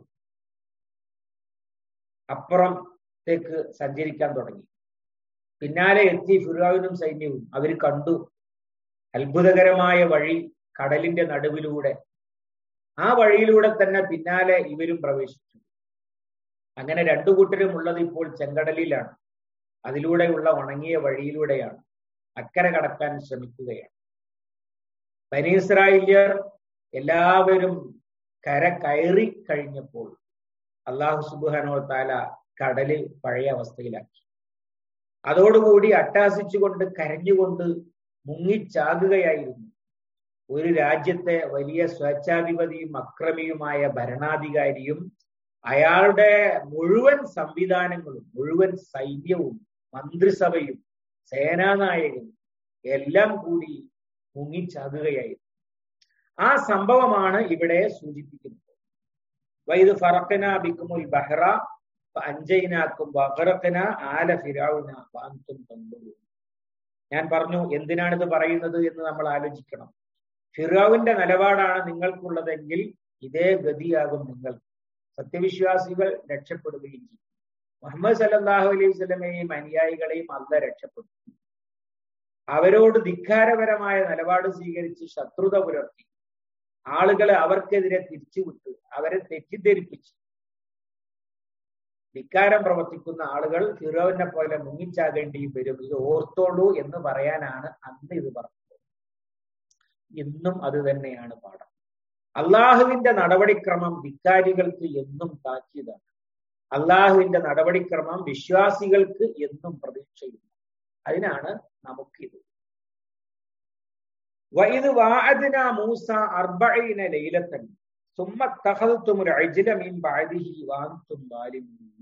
അപ്പുറത്തേക്ക് സഞ്ചരിക്കാൻ തുടങ്ങി പിന്നാലെ എത്തി ഫിറാവിനും സൈന്യവും അവർ കണ്ടു അത്ഭുതകരമായ വഴി കടലിന്റെ നടുവിലൂടെ ആ വഴിയിലൂടെ തന്നെ പിന്നാലെ ഇവരും പ്രവേശിച്ചു അങ്ങനെ രണ്ടു കൂട്ടരും ഉള്ളത് ഇപ്പോൾ ചെങ്കടലിലാണ് അതിലൂടെയുള്ള ഉണങ്ങിയ വഴിയിലൂടെയാണ് അക്കരെ കടക്കാൻ ശ്രമിക്കുകയാണ് ബനീസ്രായേല്യർ എല്ലാവരും കര കയറി കഴിഞ്ഞപ്പോൾ അള്ളാഹു സുബാനോ താല കടല് പഴയ അവസ്ഥയിലാക്കി അതോടുകൂടി അട്ടാസിച്ചുകൊണ്ട് കരഞ്ഞുകൊണ്ട് മുങ്ങിച്ചാകുകയായിരുന്നു ഒരു രാജ്യത്തെ വലിയ സ്വേച്ഛാധിപതിയും അക്രമിയുമായ ഭരണാധികാരിയും അയാളുടെ മുഴുവൻ സംവിധാനങ്ങളും മുഴുവൻ സൈന്യവും മന്ത്രിസഭയും സേനാനായകനും എല്ലാം കൂടി മുങ്ങിച്ചാകുകയായിരുന്നു ആ സംഭവമാണ് ഇവിടെ സൂചിപ്പിക്കുന്നത് വൈദ് ഫറക്കന ബിക്കുമുൽ ബഹ്റ അഞ്ചൈനാക്കും ബഹറക്കന ആല ഫിരാവുന പാന്തും തമ്പുരു ഞാൻ പറഞ്ഞു എന്തിനാണിത് പറയുന്നത് എന്ന് നമ്മൾ ആലോചിക്കണം ഫിറാവിന്റെ നിലപാടാണ് നിങ്ങൾക്കുള്ളതെങ്കിൽ ഇതേ ഗതിയാകും നിങ്ങൾ സത്യവിശ്വാസികൾ രക്ഷപ്പെടുകയും ചെയ്യും മുഹമ്മദ് സല്ലാഹു അലൈഹി സ്വലമയെയും അനുയായികളെയും അല്ല രക്ഷപ്പെടുത്തി അവരോട് ധിക്കാരപരമായ നിലപാട് സ്വീകരിച്ച് ശത്രുത പുലർത്തി ആളുകളെ അവർക്കെതിരെ തിരിച്ചുവിട്ട് അവരെ തെറ്റിദ്ധരിപ്പിച്ച് ധിക്കാരം പ്രവർത്തിക്കുന്ന ആളുകൾ ഫിറോവിനെ പോലെ മുങ്ങിച്ചാകേണ്ടിയും വരും ഇത് ഓർത്തോളൂ എന്ന് പറയാനാണ് അന്ന് ഇത് പറഞ്ഞത് ഇന്നും അത് തന്നെയാണ് പാഠം അള്ളാഹുവിന്റെ നടപടിക്രമം ധിക്കാരികൾക്ക് എന്നും താക്കീതാണ് അള്ളാഹുവിന്റെ നടപടിക്രമം വിശ്വാസികൾക്ക് എന്നും പ്രതീക്ഷയില്ല അതിനാണ് നമുക്കിത് വൈദ് വാഅദ്ന മൂസ അർബഈന ലൈലത്തൻ ثم اتخذتم العجل من بعده وانتم ظالمون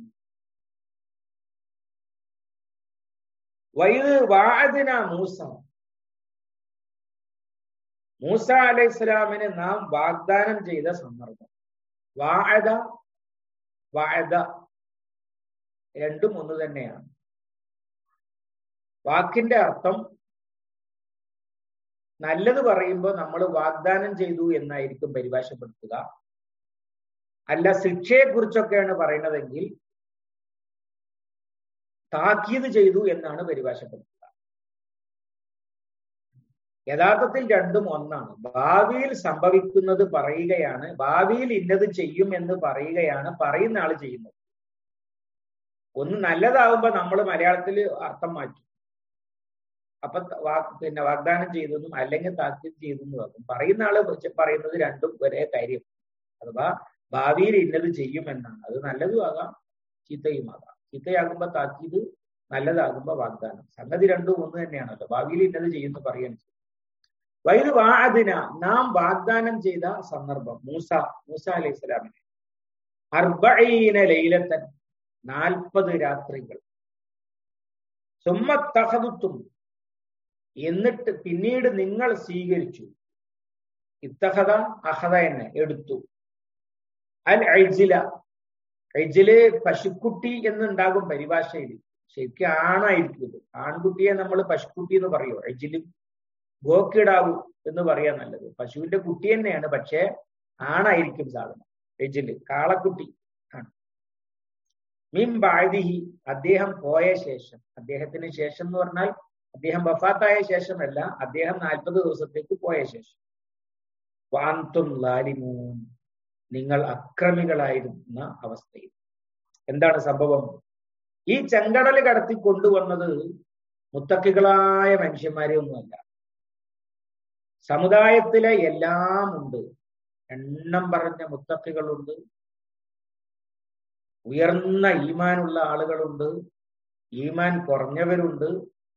വൈദ് വാഅദ്ന മൂസ മൂസ അലൈഹി സ്വലാമിന് നാം വാഗ്ദാനം ചെയ്ത സന്ദർഭം വാഅദ വാഅദ രണ്ടും ഒന്ന് തന്നെയാണ് വാക്കിന്റെ അർത്ഥം നല്ലത് പറയുമ്പോൾ നമ്മൾ വാഗ്ദാനം ചെയ്തു എന്നായിരിക്കും പരിഭാഷപ്പെടുത്തുക അല്ല ശിക്ഷയെ കുറിച്ചൊക്കെയാണ് പറയുന്നതെങ്കിൽ താക്കീത് ചെയ്തു എന്നാണ് പരിഭാഷപ്പെടുത്തുക യഥാർത്ഥത്തിൽ രണ്ടും ഒന്നാണ് ഭാവിയിൽ സംഭവിക്കുന്നത് പറയുകയാണ് ഭാവിയിൽ ഇന്നത് ചെയ്യും എന്ന് പറയുകയാണ് പറയുന്ന ആള് ചെയ്യുന്നത് ഒന്ന് നല്ലതാവുമ്പോ നമ്മൾ മലയാളത്തിൽ അർത്ഥം മാറ്റും അപ്പൊ പിന്നെ വാഗ്ദാനം ചെയ്തെന്നും അല്ലെങ്കിൽ താക്കീത് ചെയ്തെന്നും ആകും പറയുന്ന ആള് പറയുന്നത് രണ്ടും ഒരേ കാര്യം അഥവാ ഭാവിയിൽ ഇന്നത് ചെയ്യുമെന്നാണ് അത് നല്ലതും ആകാം ചീത്തയുമാകാം ചീത്തയാകുമ്പോ താക്കീത് നല്ലതാകുമ്പോ വാഗ്ദാനം സംഗതി രണ്ടും ഒന്ന് തന്നെയാണല്ലോ ഭാവിയിൽ ഇന്നത് ചെയ്യുന്നു പറയാൻ വൈദ് വാദിന നാം വാഗ്ദാനം ചെയ്ത സന്ദർഭം മൂസ മൂസ അലൈഹി സ്വലാമിനെ അർബീന ലൈലത്തൻ നാൽപ്പത് രാത്രികൾ സുമ്മത്തഹതുത്തും എന്നിട്ട് പിന്നീട് നിങ്ങൾ സ്വീകരിച്ചു ഇത്തഹത അഹത എന്നെ എടുത്തു അൽ ഐജില ഐജില് പശുക്കുട്ടി എന്നുണ്ടാകും പരിഭാഷയിൽ ശരിക്കും ആണായിരിക്കും ഇത് ആൺകുട്ടിയെ നമ്മൾ പശുക്കുട്ടി എന്ന് പറയോ ഐജില് ഗോക്കിടാവു എന്ന് പറയാ നല്ലത് പശുവിന്റെ കുട്ടി തന്നെയാണ് പക്ഷേ ആണായിരിക്കും സാധനം ഐജില് കാളക്കുട്ടി ആണ് മീൻ ബാദിഹി അദ്ദേഹം പോയ ശേഷം അദ്ദേഹത്തിന് ശേഷം എന്ന് പറഞ്ഞാൽ അദ്ദേഹം വഫാത്തായ ശേഷമല്ല അദ്ദേഹം നാൽപ്പത് ദിവസത്തേക്ക് പോയ ശേഷം വാന്തും ലാലിമൂൻ നിങ്ങൾ അക്രമികളായിരുന്ന അവസ്ഥയിൽ എന്താണ് സംഭവം ഈ ചെങ്കടൽ കടത്തി കൊണ്ടുവന്നത് മുത്തക്കികളായ മനുഷ്യന്മാരെ ഒന്നുമല്ല സമുദായത്തിലെ എല്ലാം ഉണ്ട് എണ്ണം പറഞ്ഞ മുത്തക്കികളുണ്ട് ഉയർന്ന ഈമാനുള്ള ആളുകളുണ്ട് ഈമാൻ കുറഞ്ഞവരുണ്ട്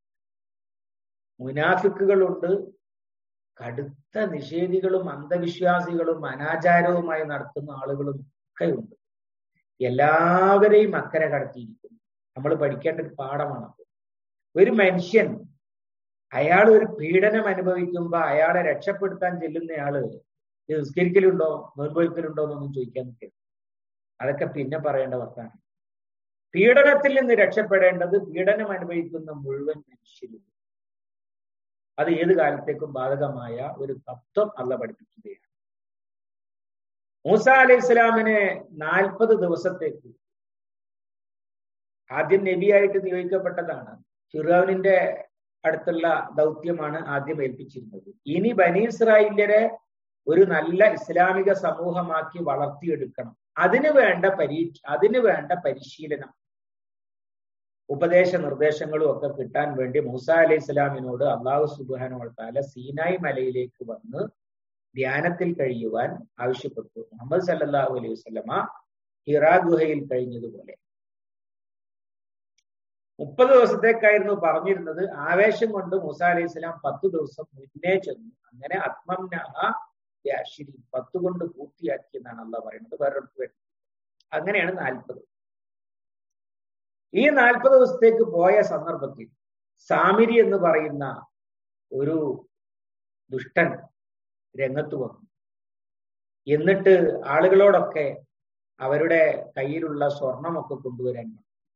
മുനാഫിക്കുകളുണ്ട് കടുത്ത നിഷേധികളും അന്ധവിശ്വാസികളും അനാചാരവുമായി നടത്തുന്ന ആളുകളും ഒക്കെ ഉണ്ട് എല്ലാവരെയും അക്കരെ കടത്തിയിരിക്കുന്നു നമ്മൾ പഠിക്കേണ്ട ഒരു പാഠമാണത് ഒരു മനുഷ്യൻ അയാൾ ഒരു പീഡനം അനുഭവിക്കുമ്പോ അയാളെ രക്ഷപ്പെടുത്താൻ ചെല്ലുന്നയാള് നിസ്കരിക്കലുണ്ടോ നോൻപൊഴിക്കലുണ്ടോ എന്നൊന്നും ചോദിക്കാൻ നിൽക്കരുത് അതൊക്കെ പിന്നെ പറയേണ്ട വർത്താനം പീഡനത്തിൽ നിന്ന് രക്ഷപ്പെടേണ്ടത് പീഡനം അനുഭവിക്കുന്ന മുഴുവൻ മനുഷ്യരും അത് ഏത് കാലത്തേക്കും ബാധകമായ ഒരു തത്വം അല്ല പഠിപ്പിക്കുകയാണ് മൂസ അലൈഹി ഇസ്ലാമിനെ നാൽപ്പത് ദിവസത്തേക്ക് ആദ്യം നബിയായിട്ട് നിയോഗിക്കപ്പെട്ടതാണ് ഫിറോവിനിന്റെ അടുത്തുള്ള ദൗത്യമാണ് ആദ്യം ഏൽപ്പിച്ചിരുന്നത് ഇനി ബനി ഇസ്രായേലിയരെ ഒരു നല്ല ഇസ്ലാമിക സമൂഹമാക്കി വളർത്തിയെടുക്കണം അതിനു വേണ്ട പരീക്ഷ അതിനു വേണ്ട പരിശീലനം ഉപദേശ നിർദ്ദേശങ്ങളും ഒക്കെ കിട്ടാൻ വേണ്ടി മൂസ അലൈഹി ഇസ്ലാമിനോട് അള്ളാഹു സുബാനോ താല സീനായി മലയിലേക്ക് വന്ന് ധ്യാനത്തിൽ കഴിയുവാൻ ആവശ്യപ്പെട്ടു മുഹമ്മദ് സല്ലാഹു അലൈഹി വസ്ലമ ഹിറാ ഗുഹയിൽ കഴിഞ്ഞതുപോലെ മുപ്പത് ദിവസത്തേക്കായിരുന്നു പറഞ്ഞിരുന്നത് ആവേശം കൊണ്ട് മൂസ അലൈഹി സ്വലാം പത്ത് ദിവസം മുന്നേ ചെന്നു അങ്ങനെ ആത്മംനഹി പത്ത് കൊണ്ട് പൂർത്തിയാക്കി എന്നാണ് അല്ല പറയുന്നത് വേറൊരു വേണ്ടി അങ്ങനെയാണ് നാൽപ്പത് ഈ നാൽപ്പത് ദിവസത്തേക്ക് പോയ സന്ദർഭത്തിൽ സാമിരി എന്ന് പറയുന്ന ഒരു ദുഷ്ടൻ രംഗത്ത് വന്നു എന്നിട്ട് ആളുകളോടൊക്കെ അവരുടെ കയ്യിലുള്ള സ്വർണമൊക്കെ കൊണ്ടുവരാൻ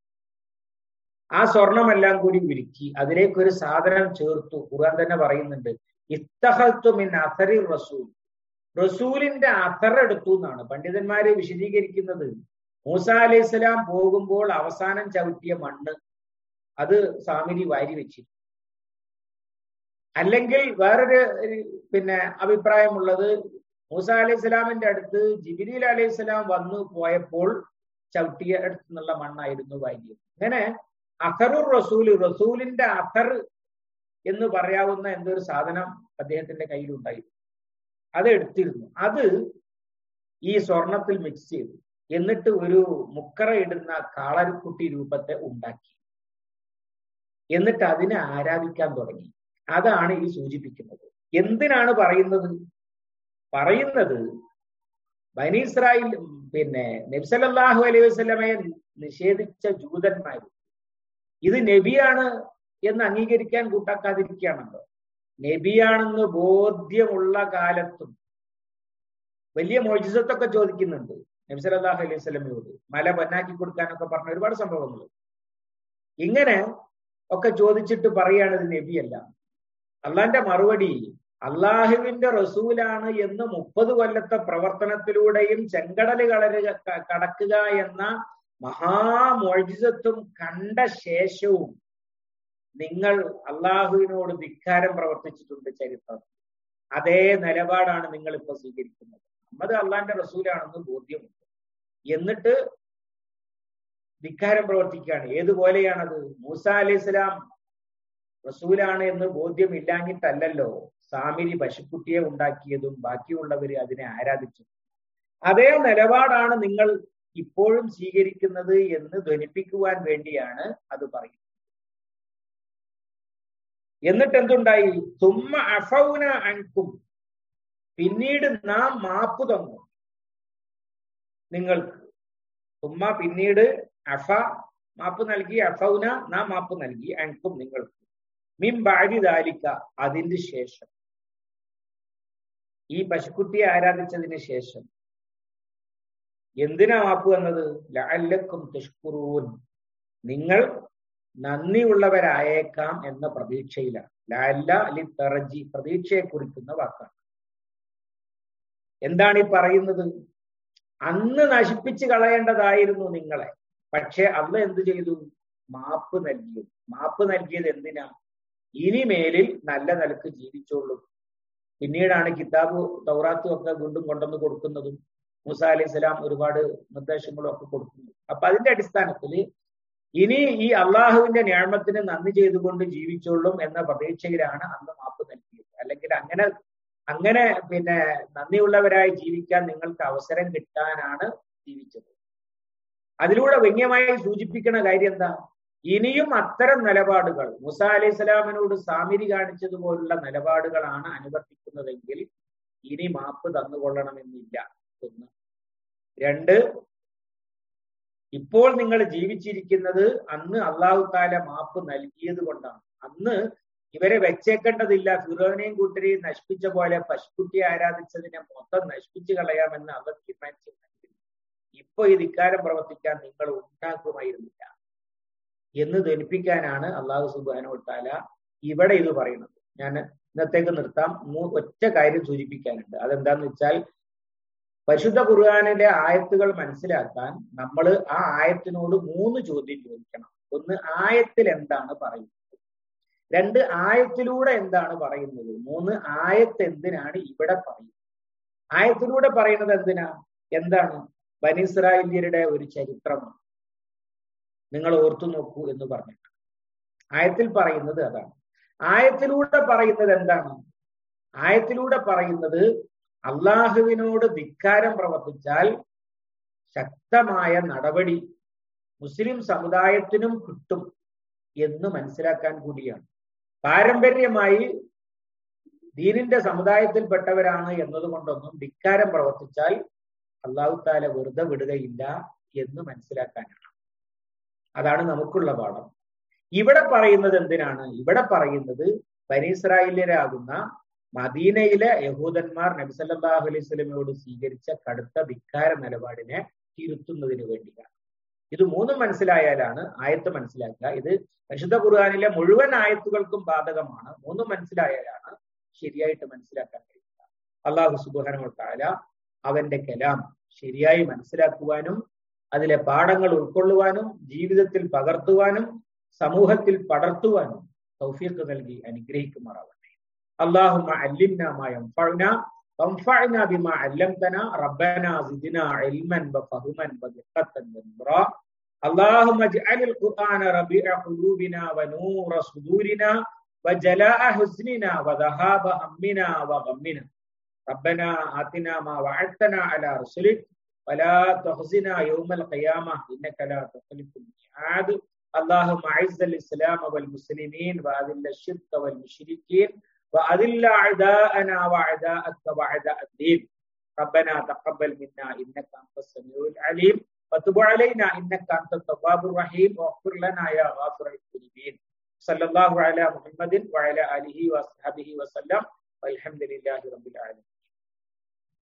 ആ സ്വർണമെല്ലാം കൂടി ഉരുക്കി അതിലേക്ക് ഒരു സാധനം ചേർത്തു ഖുർആൻ തന്നെ പറയുന്നുണ്ട് ഇത്തഹത്തു മിൻ അസറി റസൂൽ റസൂലിന്റെ അസർ എടുത്തു എന്നാണ് പണ്ഡിതന്മാരെ വിശദീകരിക്കുന്നത് മൂസ അലൈഹി സ്വലാം പോകുമ്പോൾ അവസാനം ചവിട്ടിയ മണ്ണ് അത് സാമിരി വാരി വെച്ചിരുന്നു അല്ലെങ്കിൽ വേറൊരു പിന്നെ അഭിപ്രായമുള്ളത് മൂസ അലൈഹി സ്വലാമിന്റെ അടുത്ത് ജിബിരിൽ അലൈഹി സ്വലാം വന്നു പോയപ്പോൾ ചവിട്ടിയ അടുത്തുനിന്നുള്ള മണ്ണായിരുന്നു വാരിയത് അങ്ങനെ അഥറുർ റസൂൽ റസൂലിന്റെ അഥർ എന്ന് പറയാവുന്ന എന്തൊരു സാധനം അദ്ദേഹത്തിന്റെ കയ്യിലുണ്ടായിരുന്നു അത് എടുത്തിരുന്നു അത് ഈ സ്വർണത്തിൽ മിക്സ് ചെയ്തു എന്നിട്ട് ഒരു മുക്കറ ഇടുന്ന കാളരുക്കുട്ടി രൂപത്തെ ഉണ്ടാക്കി എന്നിട്ട് അതിനെ ആരാധിക്കാൻ തുടങ്ങി അതാണ് ഈ സൂചിപ്പിക്കുന്നത് എന്തിനാണ് പറയുന്നത് പറയുന്നത് ബനീസ്രായിൽ പിന്നെ നബ്സലല്ലാഹു അലൈഹി വസ്ലമയെ നിഷേധിച്ച ജൂതന്മാർ ഇത് നബിയാണ് എന്ന് അംഗീകരിക്കാൻ കൂട്ടാക്കാതിരിക്കുകയാണല്ലോ നബിയാണെന്ന് ബോധ്യമുള്ള കാലത്തും വലിയ മോജിസത്തൊക്കെ ചോദിക്കുന്നുണ്ട് നബി സല്ലല്ലാഹു അലൈഹി വസല്ലമയോട് മല പൊന്നാക്കി കൊടുക്കാനൊക്കെ പറഞ്ഞ ഒരുപാട് സംഭവങ്ങൾ ഇങ്ങനെ ഒക്കെ ചോദിച്ചിട്ട് പറയാണ് ഇത് നബിയല്ല അള്ളാന്റെ മറുപടി അള്ളാഹുവിന്റെ റസൂലാണ് എന്ന് മുപ്പത് കൊല്ലത്തെ പ്രവർത്തനത്തിലൂടെയും ചെങ്കടല് കളരുക കടക്കുക എന്ന മഹാമോജിസത്വം കണ്ട ശേഷവും നിങ്ങൾ അള്ളാഹുവിനോട് ധിക്കാരം പ്രവർത്തിച്ചിട്ടുണ്ട് ചരിത്രം അതേ നിലപാടാണ് നിങ്ങൾ ഇപ്പൊ സ്വീകരിക്കുന്നത് മുഹമ്മദ് അള്ളാന്റെ റസൂലാണെന്ന് ബോധ്യമുണ്ട് എന്നിട്ട് ധിക്കാരം പ്രവർത്തിക്കുകയാണ് ഏതുപോലെയാണത് മൂസ അലൈഹി സ്വലാം റസൂലാണ് എന്ന് ബോധ്യമില്ലാഞ്ഞിട്ടല്ലല്ലോ സാമിരി പശുക്കുട്ടിയെ ഉണ്ടാക്കിയതും ബാക്കിയുള്ളവര് അതിനെ ആരാധിച്ചു അതേ നിലപാടാണ് നിങ്ങൾ ഇപ്പോഴും സ്വീകരിക്കുന്നത് എന്ന് ധ്വനിപ്പിക്കുവാൻ വേണ്ടിയാണ് അത് പറയുന്നത് എന്നിട്ട് എന്തുണ്ടായി തുമ്മ അഫൗന അൻകും പിന്നീട് നാം മാപ്പ് തന്നു നിങ്ങൾക്ക് തുമ്മ പിന്നീട് അഫ മാപ്പ് നൽകി അഫൗന നാം മാപ്പ് നൽകി അൻകും നിങ്ങൾക്ക് മിം ബാഴി ദാലിക്ക അതിന് ശേഷം ഈ പശുക്കുട്ടിയെ ആരാധിച്ചതിന് ശേഷം എന്തിനാ മാപ്പ് വന്നത് ലഅല്ലക്കും തുഷ്കുറൂൻ നിങ്ങൾ നന്ദിയുള്ളവരായേക്കാം എന്ന പ്രതീക്ഷയിലാണ് ലഅല്ല ലി തറജി പ്രതീക്ഷയെ കുറിക്കുന്ന വാക്കാണ് എന്താണ് ഈ പറയുന്നത് അന്ന് നശിപ്പിച്ചു കളയേണ്ടതായിരുന്നു നിങ്ങളെ പക്ഷെ അന്ന് എന്ത് ചെയ്തു മാപ്പ് നൽകിയത് മാപ്പ് നൽകിയത് എന്തിനാ ഇനിമേലിൽ നല്ല നിലക്ക് ജീവിച്ചോളൂ പിന്നീടാണ് കിതാബ് തൗറാത്തും ഒക്കെ വീണ്ടും കൊണ്ടുവന്ന് കൊടുക്കുന്നതും മൂസ അലൈഹി സ്വലാം ഒരുപാട് നിർദ്ദേശങ്ങളും ഒക്കെ കൊടുക്കുന്നു അപ്പൊ അതിന്റെ അടിസ്ഥാനത്തിൽ ഇനി ഈ അള്ളാഹുവിന്റെ ഞാമത്തിന് നന്ദി ചെയ്തുകൊണ്ട് ജീവിച്ചോളും എന്ന പ്രതീക്ഷയിലാണ് അന്ന് മാപ്പ് നൽകിയത് അല്ലെങ്കിൽ അങ്ങനെ അങ്ങനെ പിന്നെ നന്ദിയുള്ളവരായി ജീവിക്കാൻ നിങ്ങൾക്ക് അവസരം കിട്ടാനാണ് ജീവിച്ചത് അതിലൂടെ വ്യംഗ്യമായി സൂചിപ്പിക്കുന്ന കാര്യം എന്താ ഇനിയും അത്തരം നിലപാടുകൾ മുസ അലൈഹി സ്വലാമിനോട് സാമിരി കാണിച്ചതുപോലുള്ള നിലപാടുകളാണ് അനുവർത്തിക്കുന്നതെങ്കിൽ ഇനി മാപ്പ് തന്നുകൊള്ളണമെന്നില്ല ഒന്ന് രണ്ട് ഇപ്പോൾ നിങ്ങൾ ജീവിച്ചിരിക്കുന്നത് അന്ന് അള്ളാഹു താല മാപ്പ് നൽകിയത് കൊണ്ടാണ് അന്ന് ഇവരെ വെച്ചേക്കേണ്ടതില്ല ഫിറോനെയും കൂട്ടരെയും നശിപ്പിച്ച പോലെ പശുക്കുട്ടിയെ ആരാധിച്ചതിനെ മൊത്തം നശിപ്പിച്ചു കളയാമെന്ന് അവർ തീരുമാനിച്ചിട്ടുണ്ടെങ്കിൽ ഇപ്പൊ ഈ ധിക്കാരം പ്രവർത്തിക്കാൻ നിങ്ങൾ ഉണ്ടാക്കുമായിരുന്നില്ല എന്ന് ധരിപ്പിക്കാനാണ് അള്ളാഹു സുബാനോ താല ഇവിടെ ഇത് പറയുന്നത് ഞാൻ ഇന്നത്തേക്ക് നിർത്താം മൂ ഒറ്റ കാര്യം സൂചിപ്പിക്കാനുണ്ട് അതെന്താന്ന് വെച്ചാൽ പരിശുദ്ധ ഖുർആാനിലെ ആയത്തുകൾ മനസ്സിലാക്കാൻ നമ്മൾ ആ ആയത്തിനോട് മൂന്ന് ചോദ്യം ചോദിക്കണം ഒന്ന് ആയത്തിൽ എന്താണ് പറയുന്നത് രണ്ട് ആയത്തിലൂടെ എന്താണ് പറയുന്നത് മൂന്ന് ആയത്ത് എന്തിനാണ് ഇവിടെ പറയുന്നത് ആയത്തിലൂടെ പറയുന്നത് എന്തിനാ എന്താണ് ബനിസ്രായേലിയരുടെ ഒരു ചരിത്രമാണ് നിങ്ങൾ ഓർത്തു നോക്കൂ എന്ന് പറഞ്ഞിട്ട് ആയത്തിൽ പറയുന്നത് അതാണ് ആയത്തിലൂടെ പറയുന്നത് എന്താണ് ആയത്തിലൂടെ പറയുന്നത് അള്ളാഹുവിനോട് ധിക്കാരം പ്രവർത്തിച്ചാൽ ശക്തമായ നടപടി മുസ്ലിം സമുദായത്തിനും കിട്ടും എന്ന് മനസ്സിലാക്കാൻ കൂടിയാണ് പാരമ്പര്യമായി ദീനിന്റെ സമുദായത്തിൽപ്പെട്ടവരാണ് എന്നതുകൊണ്ടൊന്നും ധിക്കാരം പ്രവർത്തിച്ചാൽ അള്ളാഹു താല വെറുതെ വിടുകയില്ല എന്ന് മനസ്സിലാക്കാനാണ് അതാണ് നമുക്കുള്ള പാഠം ഇവിടെ പറയുന്നത് എന്തിനാണ് ഇവിടെ പറയുന്നത് ബനീസ്രായേലിയരാകുന്ന മദീനയിലെ യഹൂദന്മാർ നബിസല്ലാഹു അലൈഹി സ്വലമയോട് സ്വീകരിച്ച കടുത്ത ധിക്കാര നിലപാടിനെ തിരുത്തുന്നതിന് വേണ്ടിയാണ് ഇത് മൂന്നും മനസ്സിലായാലാണ് ആയത്ത് മനസ്സിലാക്കുക ഇത് പരിശുദ്ധ ഖുർആാനിലെ മുഴുവൻ ആയത്തുകൾക്കും ബാധകമാണ് മൂന്നും മനസ്സിലായാലാണ് ശരിയായിട്ട് മനസ്സിലാക്കാൻ കഴിയുക അള്ളാഹു സുബാനോ താല അവന്റെ കലാം ശരിയായി മനസ്സിലാക്കുവാനും അതിലെ പാഠങ്ങൾ ഉൾക്കൊള്ളുവാനും ജീവിതത്തിൽ പകർത്തുവാനും സമൂഹത്തിൽ പടർത്തുവാനും തൗഫീഖ് നൽകി അനുഗ്രഹിക്കുമാറാവട്ടെ اللهم علمنا ما ينفعنا وانفعنا بما علمتنا ربنا زدنا علما وفهما ودقة ونورا اللهم اجعل القرآن ربيع قلوبنا ونور صدورنا وجلاء حزننا وذهاب همنا وغمنا ربنا آتنا ما وعدتنا على رسلك ولا تخزنا يوم القيامة إنك لا تخلف الميعاد اللهم أعز الإسلام والمسلمين وأذل الشرك والمشركين وأذل أعداءنا وأعداءك وأعداء الدين ربنا تقبل منا إنك أنت السميع العليم وتب علينا إنك أنت التواب الرحيم واغفر لنا يا غافر الذنوبين صلى الله على محمد وعلى آله وصحبه وسلم والحمد لله رب العالمين